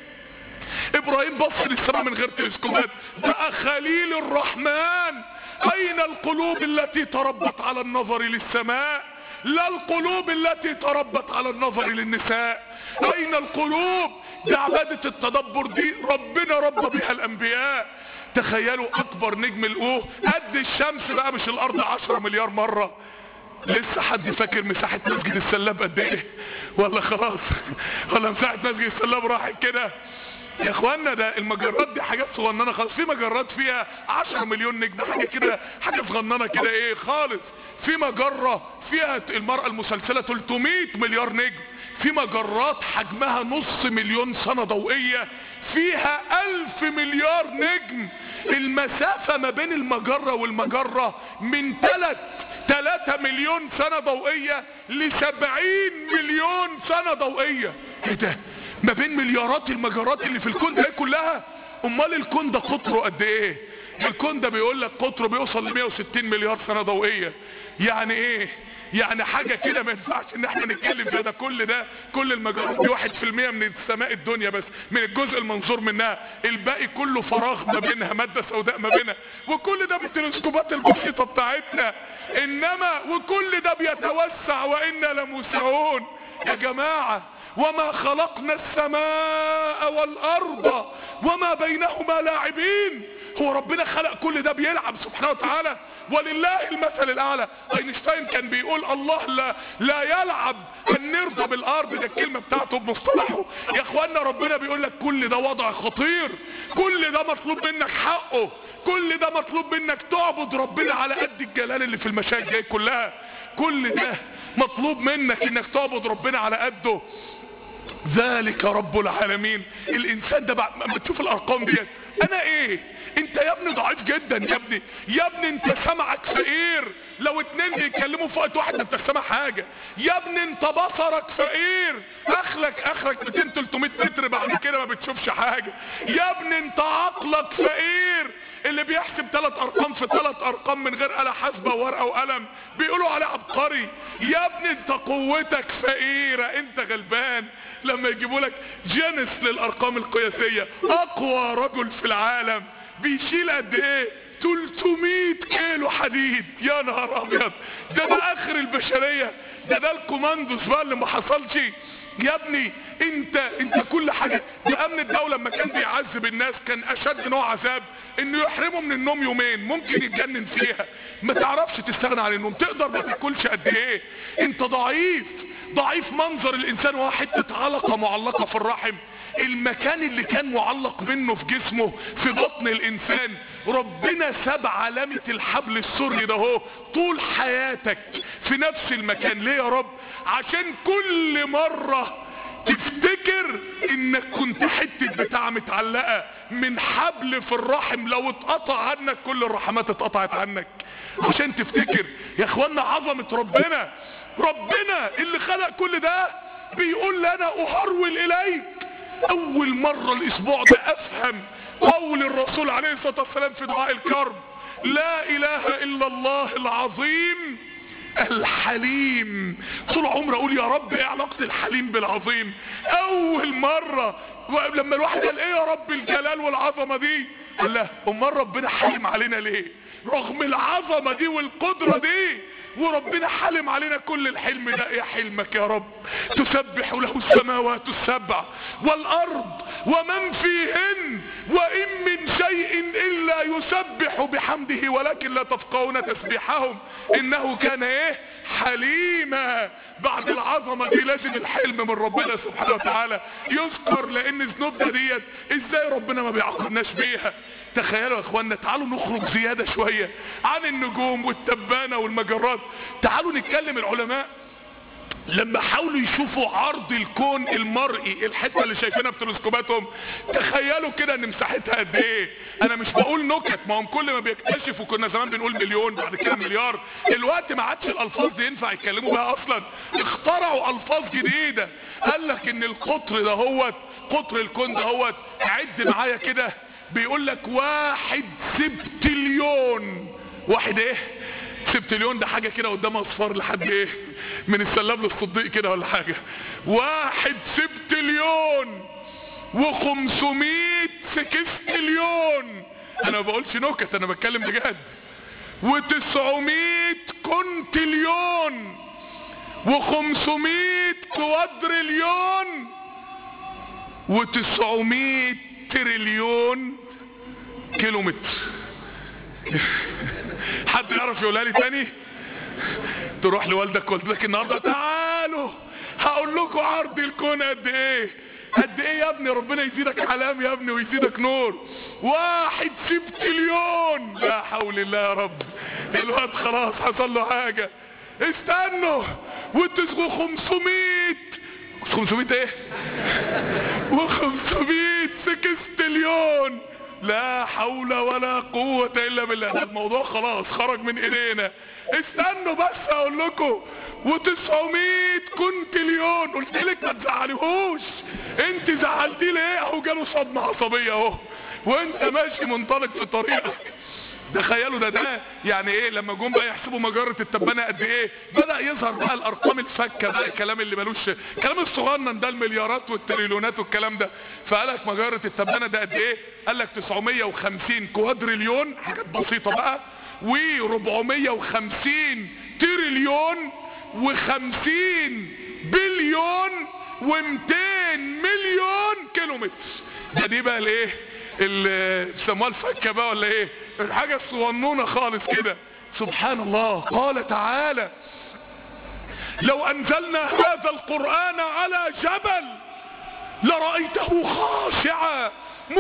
ابراهيم بص للسماء من غير تلسكوبات بقى خليل الرحمن اين القلوب التي تربت على النظر للسماء لا القلوب التي تربت على النظر للنساء اين القلوب دي عبادة التدبر دي ربنا رب بها الانبياء تخيلوا اكبر نجم لقوه قد الشمس بقى مش الارض عشرة مليار مرة لسه حد فاكر مساحة مسجد السلاب قد ايه ولا خلاص ولا مساحة مسجد السلاب راحت كده يا اخوانا ده المجرات دي حاجات صغننه خالص في مجرات فيها 10 مليون نجم حاجه كده حاجه صغننه كده ايه خالص في مجره فيها المراه المسلسله 300 مليار نجم في مجرات حجمها نص مليون سنه ضوئيه فيها ألف مليار نجم المسافه ما بين المجره والمجره من 3 3 مليون سنه ضوئيه ل 70 مليون سنه ضوئيه ايه ده ما بين مليارات المجرات اللي في الكون ده كلها امال الكون ده قطره قد ايه الكون ده بيقول لك قطره بيوصل ل 160 مليار سنه ضوئيه يعني ايه يعني حاجه كده ما ينفعش ان احنا نتكلم فيها ده كل ده كل المجرات دي واحد في المية من السماء الدنيا بس من الجزء المنظور منها الباقي كله فراغ ما بينها ماده سوداء ما بينها وكل ده بالتلسكوبات البسيطه بتاعتنا انما وكل ده بيتوسع وانا لموسعون يا جماعه وما خلقنا السماء والارض وما بينهما لاعبين هو ربنا خلق كل ده بيلعب سبحانه وتعالى ولله المثل الاعلى اينشتاين كان بيقول الله لا لا يلعب ان نرضى بالارض ده الكلمه بتاعته بمصطلحه يا اخوانا ربنا بيقول لك كل ده وضع خطير كل ده مطلوب منك حقه كل ده مطلوب منك تعبد ربنا على قد الجلال اللي في المشاهد دي كلها كل ده مطلوب منك انك تعبد ربنا على قده ذلك رب العالمين الانسان ده بعد ما تشوف الارقام ديت انا ايه انت يا ابني ضعيف جدا يا ابني يا ابني انت سمعك فقير لو اتنين بيتكلموا في وقت واحد انت سامع حاجه يا ابني انت بصرك فقير اخلك اخرك 200 300 متر بعد كده ما بتشوفش حاجه يا ابني انت عقلك فقير اللي بيحسب ثلاث ارقام في ثلاث ارقام من غير آلة حاسبة وورقة وقلم بيقولوا عليه عبقري يا ابني انت قوتك فقيرة انت غلبان لما يجيبوا لك جنس للارقام القياسية اقوى رجل في العالم بيشيل قد ايه 300 كيلو حديد يا نهار ابيض ده ده اخر البشرية ده ده الكوماندوس بقى اللي ما حصلش يا ابني انت انت كل حاجة ده امن الدولة لما كان بيعذب الناس كان اشد نوع عذاب انه يحرمه من النوم يومين ممكن يتجنن فيها ما تعرفش تستغنى عن النوم تقدر ما تاكلش قد ايه انت ضعيف ضعيف منظر الانسان وهو حتة علقة معلقة في الرحم المكان اللي كان معلق منه في جسمه في بطن الانسان ربنا ساب علامة الحبل السري ده هو طول حياتك في نفس المكان ليه يا رب عشان كل مرة تفتكر انك كنت حتة بتاع متعلقة من حبل في الرحم لو اتقطع عنك كل الرحمات اتقطعت عنك عشان تفتكر يا اخوانا عظمة ربنا ربنا اللي خلق كل ده بيقول لنا اهرول اليك اول مرة الاسبوع ده افهم قول الرسول عليه الصلاة والسلام في دعاء الكرب لا اله الا الله العظيم الحليم طول عمري اقول يا رب ايه علاقة الحليم بالعظيم اول مرة لما الواحد قال ايه يا رب الجلال والعظمة دي قال لا امال ربنا حليم علينا ليه رغم العظمة دي والقدرة دي وربنا حلم علينا كل الحلم ده ايه حلمك يا رب تسبح له السماوات السبع والارض ومن فيهن وان من شيء الا يسبح بحمده ولكن لا تفقهون تسبيحهم انه كان ايه حليما بعد العظمة دي لازم الحلم من ربنا سبحانه وتعالى يذكر لان ذنوبنا ديت ازاي ربنا ما بيعاقبناش بيها تخيلوا يا اخوانا تعالوا نخرج زيادة شوية عن النجوم والتبانة والمجرات تعالوا نتكلم العلماء لما حاولوا يشوفوا عرض الكون المرئي الحته اللي شايفينها بتلسكوباتهم تخيلوا كده ان مساحتها قد ايه انا مش بقول نكت ما هم كل ما بيكتشفوا كنا زمان بنقول مليون بعد كده مليار الوقت ما عادش الالفاظ دي ينفع يتكلموا بها اصلا اخترعوا الفاظ جديده قال لك ان القطر ده هو قطر الكون ده هو عد معايا كده بيقول لك واحد سبتليون واحد ايه سبتليون ده حاجة كده قدام اصفار لحد ايه من السلاب للصديق كده ولا حاجة واحد سبتليون وخمسمية سكستليون انا ما بقولش نكت انا بتكلم بجد وتسعمية كونتليون وخمسمية كوادريليون وتسعمية تريليون كيلومتر حد يعرف يقولها لي تاني تروح لوالدك والدتك النهارده تعالوا هقول لكم عرض الكون قد ايه قد ايه يا ابني ربنا يزيدك علام يا ابني ويزيدك نور واحد سبتليون لا حول الله يا رب الواد خلاص حصل له حاجه استنوا وتسقوا 500 500 ايه و500 سكستليون لا حول ولا قوة الا بالله ده الموضوع خلاص خرج من ايدينا استنوا بس اقول لكم و900 كونتليون قلت لك ما تزعليهوش انت زعلتيه ليه اهو جاله صدمة عصبية اهو وانت ماشي منطلق في طريقك تخيلوا ده ده يعني ايه لما جم بقى يحسبوا مجرة التبانة قد ايه بدأ يظهر بقى الارقام الفكة بقى الكلام اللي ملوش الكلام الصغنن ده المليارات والتريليونات والكلام ده فقالك مجرة التبانة ده قد ايه قال لك 950 كوادريليون حاجات بسيطة بقى و450 تريليون و50 بليون و200 مليون كيلومتر ده دي بقى الايه اللي بيسموها الفكه بقى ولا ايه الحاجه الصغنونه خالص كده سبحان الله قال تعالى لو انزلنا هذا القران على جبل لرايته خاشعا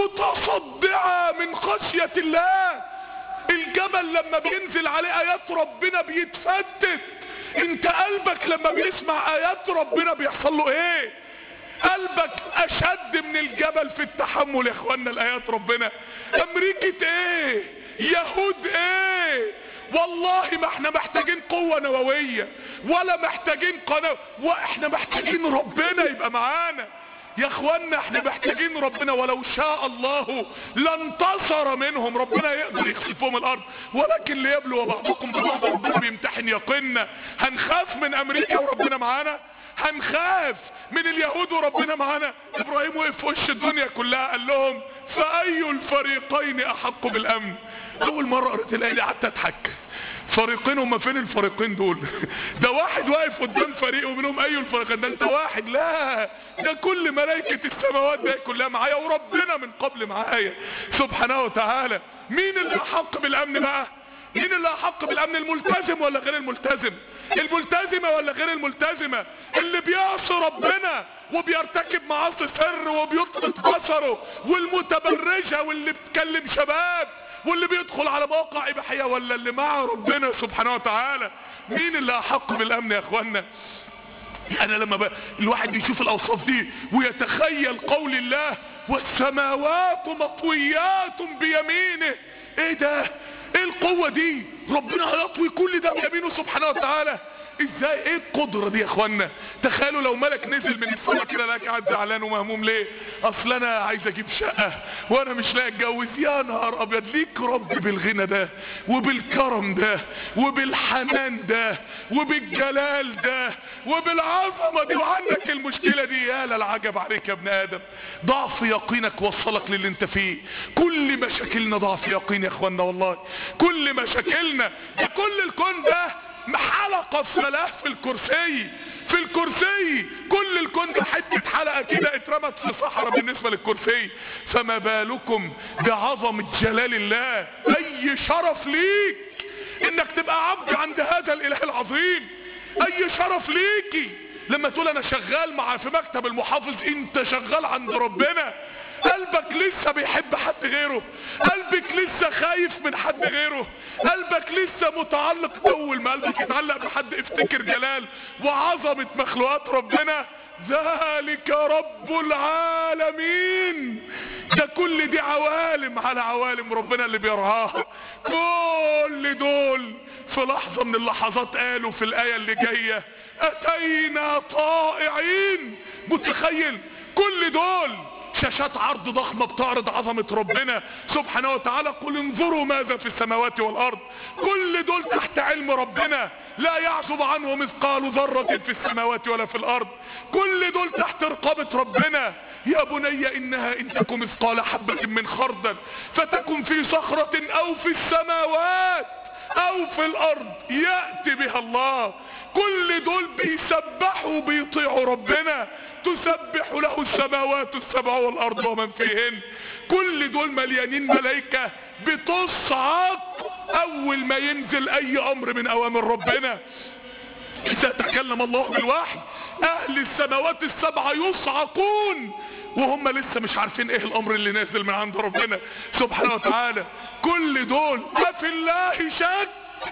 متصدعا من خشيه الله الجبل لما بينزل عليه ايات ربنا بيتفتت انت قلبك لما بيسمع ايات ربنا بيحصل له ايه قلبك اشد من الجبل في التحمل يا اخوانا الايات ربنا امريكة ايه يهود ايه والله ما احنا محتاجين قوة نووية ولا محتاجين قناة واحنا محتاجين ربنا يبقى معانا يا اخوانا احنا محتاجين ربنا ولو شاء الله لانتصر منهم ربنا يقدر يخسفهم الارض ولكن ليبلو بعضكم ببعض ربنا بيمتحن يقيننا هنخاف من امريكا وربنا معانا هنخاف من اليهود وربنا معانا ابراهيم وقف في وش الدنيا كلها قال لهم فاي الفريقين احق بالامن اول مرة قريت الايه دي قعدت اضحك فريقين هما فين الفريقين دول ده واحد واقف قدام فريق ومنهم اي الفريقين ده انت واحد لا ده كل ملائكة السماوات ده كلها معايا وربنا من قبل معايا سبحانه وتعالى مين اللي احق بالامن بقى مين اللي احق بالامن الملتزم ولا غير الملتزم الملتزمة ولا غير الملتزمة اللي بيعصي ربنا وبيرتكب معاصي سر وبيطلق بصره والمتبرجة واللي بتكلم شباب واللي بيدخل على مواقع اباحيه ولا اللي مع ربنا سبحانه وتعالى مين اللي احق بالامن يا اخوانا انا لما ب... الواحد بيشوف الاوصاف دي ويتخيل قول الله والسماوات مطويات بيمينه ايه ده ايه القوة دي ربنا هيطوي كل ده بيمينه سبحانه وتعالى ازاي ايه القدرة دي يا اخوانا تخيلوا لو ملك نزل من السماء كده لك قاعد زعلان ومهموم ليه اصل انا عايز اجيب شقة وانا مش لاقي اتجوز يا نهار ابيض ليك رب بالغنى ده وبالكرم ده وبالحنان ده وبالجلال ده وبالعظمة دي وعندك المشكلة دي يا للعجب عليك يا ابن ادم ضعف يقينك وصلك للي انت فيه كل مشاكلنا ضعف يقين يا اخوانا والله كل مشاكلنا ده كل الكون ده حلقة في ملاف في الكرسي في الكرسي كل الكون ده حتة حلقة كده اترمت في صحراء بالنسبة للكرسي فما بالكم بعظمة جلال الله اي شرف ليك انك تبقى عبد عند هذا الاله العظيم اي شرف ليكي لما تقول انا شغال مع في مكتب المحافظ انت شغال عند ربنا قلبك لسه بيحب حد غيره قلبك لسه خايف من حد غيره قلبك لسه متعلق اول ما قلبك يتعلق بحد افتكر جلال وعظمة مخلوقات ربنا ذلك رب العالمين ده كل دي عوالم على عوالم ربنا اللي بيرعاها كل دول في لحظة من اللحظات قالوا في الآية اللي جاية أتينا طائعين متخيل كل دول شاشات عرض ضخمة بتعرض عظمة ربنا سبحانه وتعالى قل انظروا ماذا في السماوات والارض كل دول تحت علم ربنا لا يعزب عنه مثقال ذرة في السماوات ولا في الارض كل دول تحت رقابة ربنا يا بني انها ان تكن مثقال حبة من خردل فتكن في صخرة او في السماوات او في الارض يأتي بها الله كل دول بيسبحوا بيطيعوا ربنا تسبح له السماوات السبع والارض ومن فيهن كل دول مليانين ملائكة بتصعق اول ما ينزل اي امر من اوامر ربنا اذا تكلم الله بالوحي اهل السماوات السبعة يصعقون وهم لسه مش عارفين ايه الامر اللي نازل من عند ربنا سبحانه وتعالى كل دول افي الله شك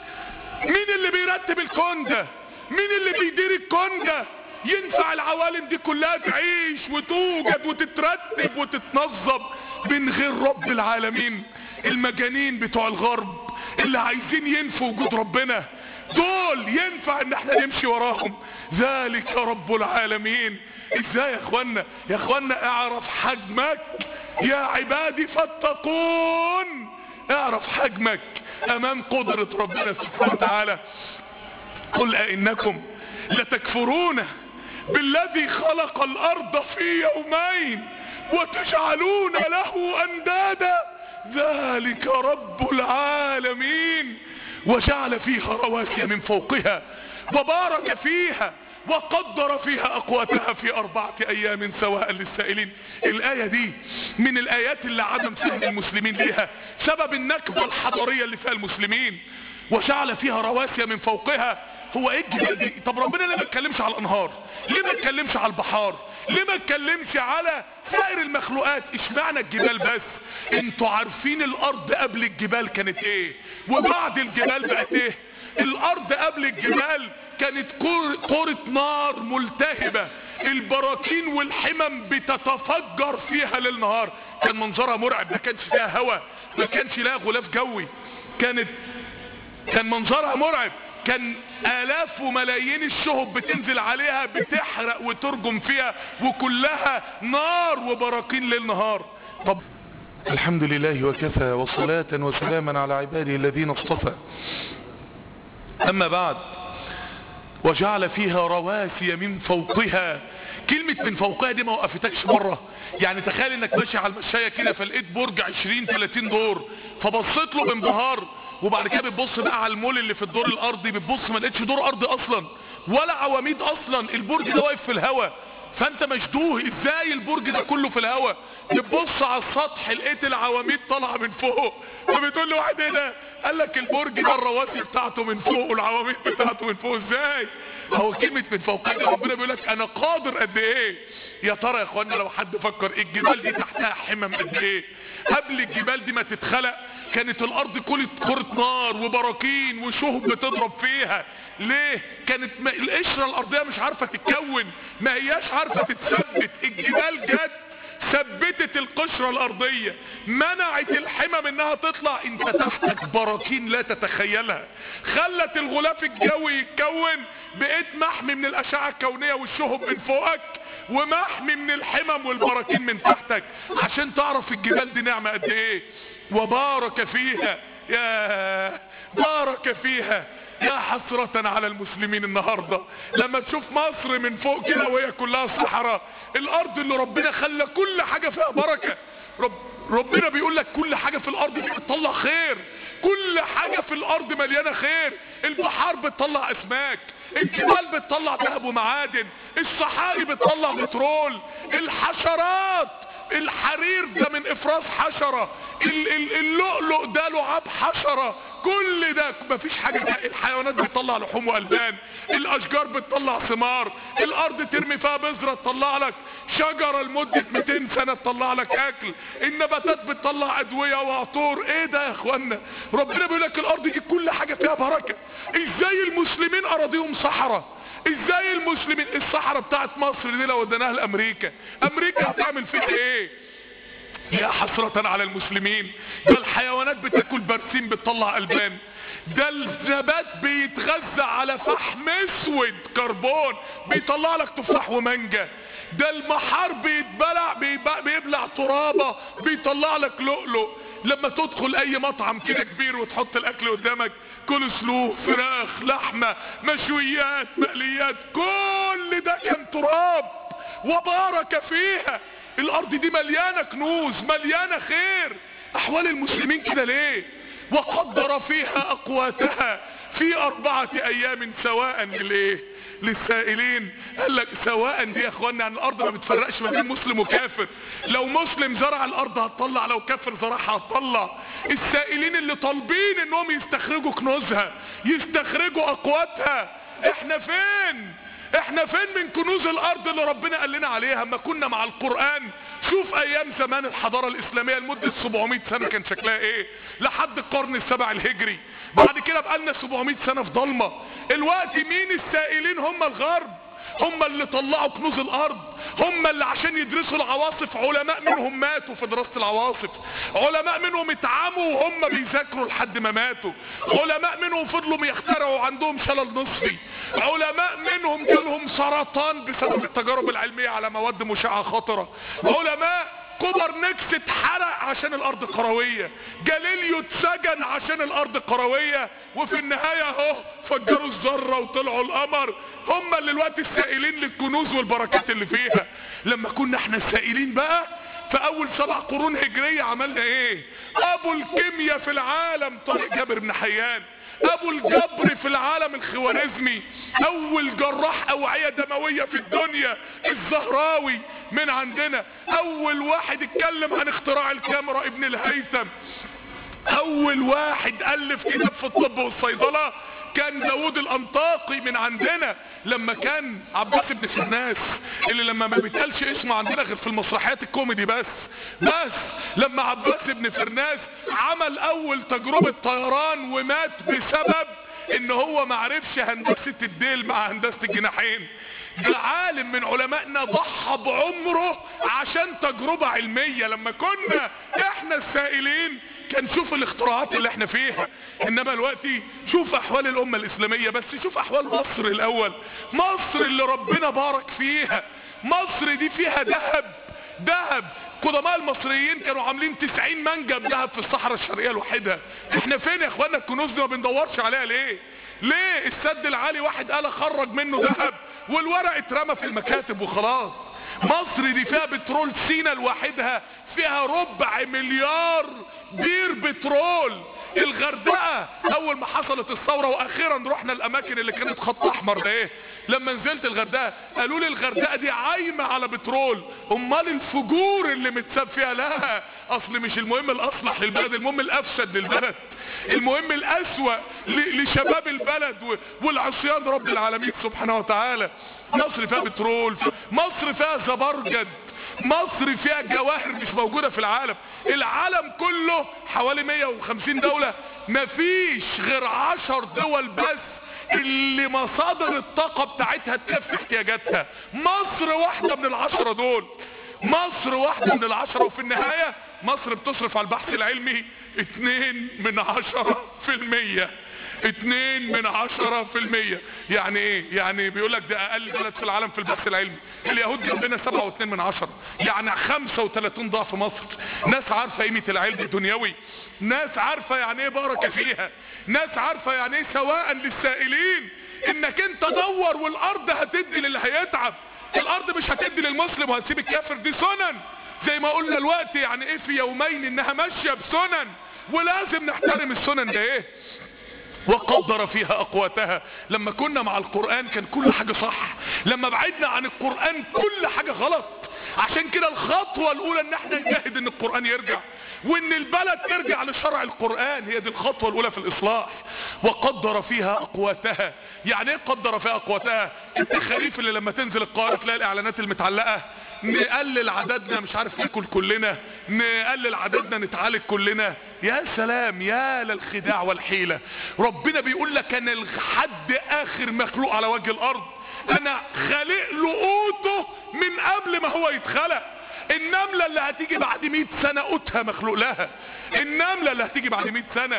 مين اللي بيرتب الكون ده مين اللي بيدير الكون ده ينفع العوالم دي كلها تعيش وتوجد وتترتب وتتنظم من غير رب العالمين المجانين بتوع الغرب اللي عايزين ينفوا وجود ربنا دول ينفع ان احنا نمشي وراهم ذلك رب العالمين ازاي يا اخوانا يا اخوانا اعرف حجمك يا عبادي فاتقون اعرف حجمك امام قدرة ربنا سبحانه وتعالى قل ائنكم لتكفرون بالذي خلق الارض في يومين وتجعلون له اندادا ذلك رب العالمين وجعل فيها رواسي من فوقها وبارك فيها وقدر فيها اقواتها في اربعة ايام سواء للسائلين الاية دي من الايات اللي عدم فهم المسلمين ليها سبب النكبة الحضارية اللي فيها المسلمين وجعل فيها رواسي من فوقها هو ايه الجبال دي طب ربنا ليه ما اتكلمش على الانهار ليه ما اتكلمش على البحار ليه ما اتكلمش على سائر المخلوقات اشمعنى الجبال بس انتوا عارفين الارض قبل الجبال كانت ايه وبعد الجبال بقت ايه الارض قبل الجبال كانت قرة نار ملتهبة البراكين والحمم بتتفجر فيها للنهار كان منظرها مرعب ما كانش فيها هواء ما كانش لها غلاف جوي كانت كان منظرها مرعب كان الاف وملايين الشهب بتنزل عليها بتحرق وترجم فيها وكلها نار وبراكين للنهار طب الحمد لله وكفى وصلاة وسلاما على عباده الذين اصطفى اما بعد وجعل فيها رواسي من فوقها كلمة من فوقها دي ما وقفتكش مرة يعني تخيل انك ماشي على المشاية كده فلقيت برج 20 30 دور فبصيت له بانبهار وبعد كده بتبص بقى على المول اللي في الدور الارضي بتبص ما لقيتش دور ارضي اصلا ولا عواميد اصلا البرج ده واقف في الهواء فانت مشدوه ازاي البرج ده كله في الهواء بتبص على السطح لقيت العواميد طالعه من فوق فبتقول له واحد ايه ده قال لك البرج ده الرواسي بتاعته من فوق والعواميد بتاعته من فوق ازاي هو كلمة من فوق ربنا بيقول لك انا قادر قد ايه يا ترى يا اخوانا لو حد فكر الجبال دي تحتها حمم قد ايه قبل الجبال دي ما تتخلق كانت الارض كلت كرة نار وبراكين وشهب بتضرب فيها ليه كانت ما القشرة الارضية مش عارفة تتكون ما هياش عارفة تتثبت الجبال جت ثبتت القشرة الارضية منعت الحمم انها تطلع انت تحتك براكين لا تتخيلها خلت الغلاف الجوي يتكون بقيت محمي من الاشعة الكونية والشهب من فوقك ومحمي من الحمم والبراكين من تحتك عشان تعرف الجبال دي نعمة قد ايه وبارك فيها يا بارك فيها يا حسرة على المسلمين النهاردة لما تشوف مصر من فوق كده وهي كلها صحراء الارض اللي ربنا خلى كل حاجة فيها بركة رب ربنا بيقول لك كل حاجة في الارض دي بتطلع خير كل حاجة في الارض مليانة خير البحار بتطلع اسماك الجبال بتطلع ذهب ومعادن الصحاري بتطلع بترول الحشرات الحرير ده من افراز حشرة ال- ال- اللؤلؤ ده لعاب حشرة كل ده مفيش حاجة ده الحيوانات بتطلع لحوم والبان الاشجار بتطلع ثمار الارض ترمي فيها بذرة تطلع لك شجرة لمدة 200 سنة تطلع لك اكل النباتات بتطلع ادوية وعطور ايه ده يا اخوانا ربنا بيقول لك الارض دي كل حاجة فيها بركة ازاي المسلمين اراضيهم صحراء ازاي المسلمين الصحراء بتاعت مصر دي لو وديناها لامريكا امريكا هتعمل فيها ايه يا حسرة على المسلمين ده الحيوانات بتاكل برسيم بتطلع البان ده النبات بيتغذى على فحم اسود كربون بيطلع لك تفاح ومانجا ده المحار بيتبلع بيبقى بيبلع ترابة بيطلع لك لؤلؤ لما تدخل اي مطعم كده كبير وتحط الاكل قدامك كل سلو فراخ لحمة مشويات مقليات كل ده كان تراب وبارك فيها الارض دي مليانة كنوز مليانة خير احوال المسلمين كده ليه وقدر فيها اقواتها في اربعة ايام سواء للايه للسائلين قال لك سواء دي يا اخوانا يعني الارض ما بتفرقش ما بين مسلم وكافر لو مسلم زرع الارض هتطلع لو كافر زرعها هتطلع السائلين اللي طالبين انهم يستخرجوا كنوزها يستخرجوا اقواتها احنا فين احنا فين من كنوز الارض اللي ربنا قال لنا عليها اما كنا مع القرآن شوف ايام زمان الحضارة الاسلامية لمدة 700 سنة كان شكلها ايه لحد القرن السبع الهجري بعد كده بقالنا 700 سنة في ضلمة الوقت مين السائلين هم الغرب هم اللي طلعوا كنوز الارض هم اللي عشان يدرسوا العواصف علماء منهم ماتوا في دراسة العواصف علماء منهم اتعموا وهم بيذاكروا لحد ما ماتوا علماء منهم فضلوا بيخترعوا عندهم شلل نصفي علماء منهم جالهم سرطان بسبب التجارب العلمية على مواد مشعة خطرة علماء كوبرنيكس اتحرق عشان الارض قروية جاليليو اتسجن عشان الارض قروية وفي النهاية اهو فجروا الذرة وطلعوا القمر هم اللي الوقت السائلين للكنوز والبركات اللي فيها لما كنا احنا السائلين بقى في اول سبع قرون هجرية عملنا ايه ابو الكيمياء في العالم طارق جابر بن حيان ابو الجبر في العالم الخوارزمي اول جراح اوعية دموية في الدنيا الزهراوي من عندنا اول واحد اتكلم عن اختراع الكاميرا ابن الهيثم اول واحد الف كتاب في الطب والصيدلة كان داود الانطاقي من عندنا لما كان عباس بن سناس اللي لما ما بيتقالش اسمه عندنا غير في المسرحيات الكوميدي بس بس لما عباس بن فرناس عمل اول تجربة طيران ومات بسبب ان هو معرفش هندسة الديل مع هندسة الجناحين ده عالم من علمائنا ضحى بعمره عشان تجربة علمية لما كنا احنا السائلين كان شوف الاختراعات اللي احنا فيها انما دلوقتي شوف احوال الامة الاسلامية بس شوف احوال مصر الاول مصر اللي ربنا بارك فيها مصر دي فيها ذهب ذهب قدماء المصريين كانوا عاملين 90 منجم ذهب في الصحراء الشرقية لوحدها احنا فين يا اخوانا الكنوز دي ما بندورش عليها ليه ليه السد العالي واحد قال خرج منه ذهب والورق اترمى في المكاتب وخلاص مصر دي فيها بترول سينا لوحدها فيها ربع مليار بير بترول الغردقة اول ما حصلت الثورة واخيرا رحنا الاماكن اللي كانت خط احمر ده ايه لما نزلت الغردقة قالوا لي الغردقة دي عايمة على بترول امال الفجور اللي متساب فيها لا اصل مش المهم الاصلح للبلد المهم الافسد للبلد المهم الاسوأ ل- لشباب البلد و- والعصيان رب العالمين سبحانه وتعالى مصر فيها بترول مصر فيها زبرجد مصر فيها جواهر مش موجودة في العالم العالم كله حوالي 150 دولة مفيش غير 10 دول بس اللي مصادر الطاقة بتاعتها تكفي احتياجاتها مصر واحدة من العشرة دول مصر واحدة من العشرة وفي النهاية مصر بتصرف على البحث العلمي اتنين من عشرة في المية اتنين من عشرة في المية يعني ايه يعني بيقول لك ده اقل بلد في العالم في البحث العلمي اليهود جنبنا سبعة واتنين من عشرة يعني خمسة وتلاتين ضعف مصر ناس عارفة قيمة العلم الدنيوي ناس عارفة يعني ايه بركة فيها ناس عارفة يعني ايه سواء للسائلين انك انت دور والارض هتدي للي هيتعب الارض مش هتدي للمسلم وهتسيب الكافر دي سنن زي ما قلنا الوقت يعني ايه في يومين انها ماشية بسنن ولازم نحترم السنن ده ايه وقدر فيها اقواتها لما كنا مع القرآن كان كل حاجة صح لما بعدنا عن القرآن كل حاجة غلط عشان كده الخطوة الاولى ان احنا نجاهد ان القرآن يرجع وان البلد ترجع لشرع القرآن هي دي الخطوة الاولى في الاصلاح وقدر فيها اقواتها يعني ايه قدر فيها اقواتها التخاريف اللي لما تنزل القاهرة تلاقي الاعلانات المتعلقة نقلل عددنا مش عارف ناكل كلنا نقلل عددنا نتعالج كلنا يا سلام يا للخداع والحيلة ربنا بيقول لك انا لحد اخر مخلوق على وجه الارض انا خالق له قوته من قبل ما هو يتخلق النملة اللي هتيجي بعد 100 سنة قوتها مخلوق لها النملة اللي هتيجي بعد 100 سنة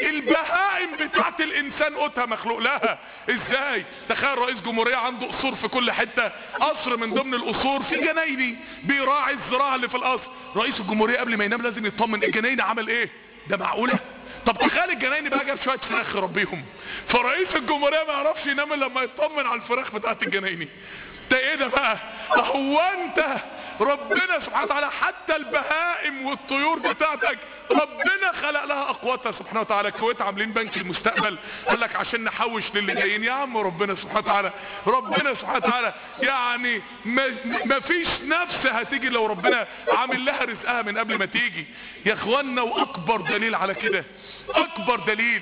البهائم بتاعت الانسان قوتها مخلوق لها ازاي تخيل رئيس جمهورية عنده قصور في كل حتة قصر من ضمن القصور في جنايني بيراعي الزراعة اللي في القصر رئيس الجمهورية قبل ما ينام لازم يطمن الجنايني عمل ايه ده معقولة طب تخيل الجنايني بقى جاب شوية فراخ يربيهم فرئيس الجمهورية ما يعرفش ينام الا لما يطمن على الفراخ بتاعت الجنايني ده ايه ده بقى هو انت ربنا سبحانه وتعالى حتى البهائم والطيور بتاعتك ربنا خلق لها اقواتها سبحانه وتعالى الكويت عاملين بنك المستقبل قال لك عشان نحوش للي جايين يا عم ربنا سبحانه وتعالى ربنا سبحانه وتعالى يعني ما, ما فيش نفس هتيجي لو ربنا عامل لها رزقها من قبل ما تيجي يا اخوانا واكبر دليل على كده اكبر دليل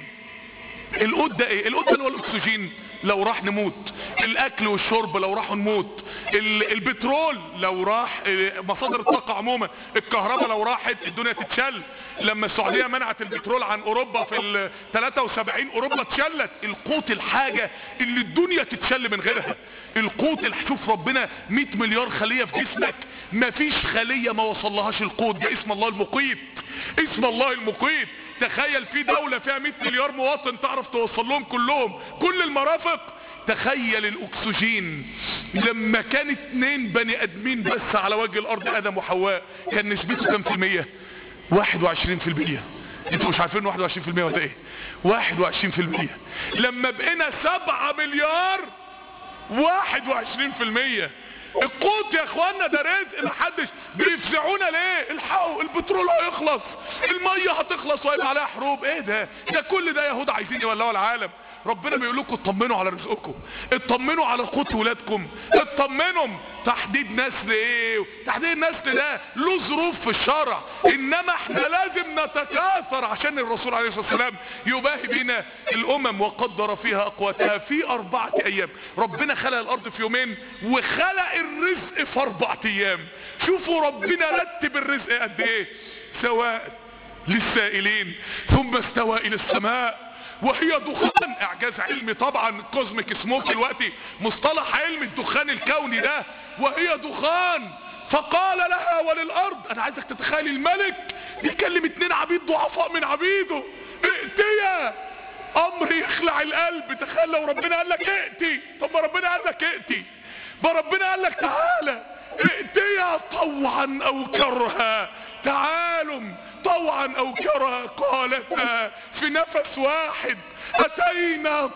القوت ده ايه القوت ده هو الاكسجين لو راح نموت الاكل والشرب لو راحوا نموت البترول لو راح مصادر الطاقة عموما الكهرباء لو راحت الدنيا تتشل لما السعودية منعت البترول عن اوروبا في ال 73 اوروبا اتشلت القوت الحاجة اللي الدنيا تتشل من غيرها القوت شوف ربنا 100 مليار خلية في جسمك مفيش خلية ما وصلهاش القوت ده اسم الله المقيت اسم الله المقيت تخيل في دولة فيها 100 مليار مواطن تعرف توصل لهم كلهم كل المرافق تخيل الاكسجين لما كان اتنين بني ادمين بس على وجه الارض ادم وحواء كان نسبته كام في المية واحد وعشرين في المية انتوا مش عارفين واحد وعشرين في المية ولا ايه واحد وعشرين في المية لما بقينا سبعة مليار واحد وعشرين في المية القوت يا اخوانا ده رزق محدش بيفزعونا ليه الحقوا البترول هيخلص المية هتخلص وهيبقى عليها حروب ايه ده ده كل ده يهود عايزين يولعوا العالم ربنا بيقول لكم اطمنوا على رزقكم اطمنوا على قوت ولادكم اطمنوا تحديد نسل ايه تحديد النسل ده له ظروف في الشرع انما احنا لازم نتكاثر عشان الرسول عليه الصلاه والسلام يباهي بينا الامم وقدر فيها اقواتها في اربعه ايام ربنا خلق الارض في يومين وخلق الرزق في اربعه ايام شوفوا ربنا رتب الرزق قد ايه سواء للسائلين ثم استوى الى السماء وهي دخان اعجاز علمي طبعا كوزميك سموك دلوقتي مصطلح علم الدخان الكوني ده وهي دخان فقال لها وللارض انا عايزك تتخيل الملك بيكلم اتنين عبيد ضعفاء من عبيده ائتيا امر يخلع القلب تخيل لو ربنا قال لك ائتي طب ما ربنا قال لك ائتي ما ربنا قال لك تعالى ائتيا طوعا او كرها تعالوا طوعا او كرها قالتا في نفس واحد اتينا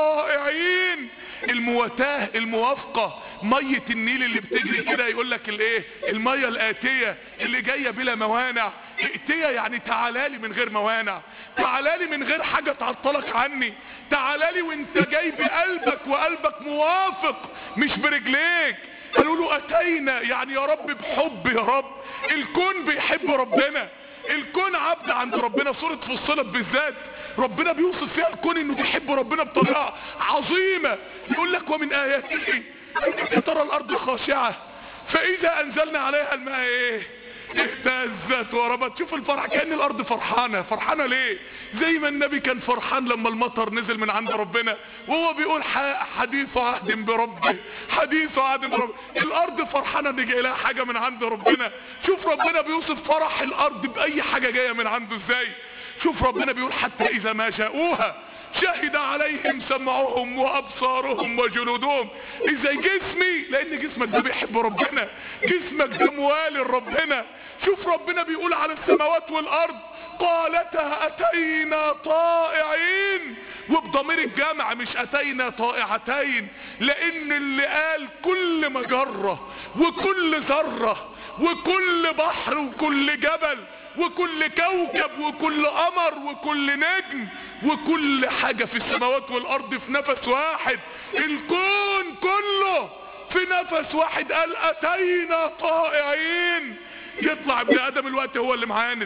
طائعين المواتاه الموافقة مية النيل اللي بتجري كده يقول لك الايه المية الاتية اللي جاية بلا موانع ائتية يعني تعالالي من غير موانع تعالالي من غير حاجة تعطلك عني تعالالي وانت جاي بقلبك وقلبك موافق مش برجليك قالوا له اتينا يعني يا رب بحب يا رب الكون بيحب ربنا الكون عبد عند ربنا سورة فصلت بالذات ربنا بيوصف فيها الكون انه بيحب ربنا بطريقة عظيمة يقول لك ومن اياته ترى الارض خاشعة فاذا انزلنا عليها الماء ايه اهتز واهتزت وربت شوف الفرح كأن الارض فرحانة فرحانة ليه زي ما النبي كان فرحان لما المطر نزل من عند ربنا وهو بيقول حديث عهد بربه حديث عهد بربه الارض فرحانة ان جاي لها حاجة من عند ربنا شوف ربنا بيوصف فرح الارض باي حاجة جاية من عنده ازاي شوف ربنا بيقول حتى اذا ما جاءوها شهد عليهم سمعهم وابصارهم وجلودهم ازاي جسمي لان جسمك ده بيحب ربنا جسمك ده موالي لربنا شوف ربنا بيقول على السماوات والارض قالتها اتينا طائعين وبضمير الجمع مش اتينا طائعتين لان اللي قال كل مجرة وكل ذرة وكل بحر وكل جبل وكل كوكب وكل قمر وكل نجم وكل حاجة في السماوات والارض في نفس واحد الكون كله في نفس واحد قال اتينا طائعين يطلع ابن ادم الوقت هو اللي معاند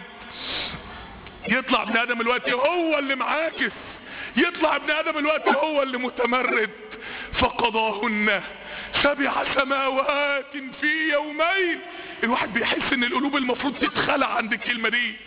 يطلع ابن ادم الوقت هو اللي معاكس يطلع ابن ادم الوقت هو اللي متمرد فقضاهن سبع سماوات في يومين الواحد بيحس ان القلوب المفروض تتخلع عند الكلمة دي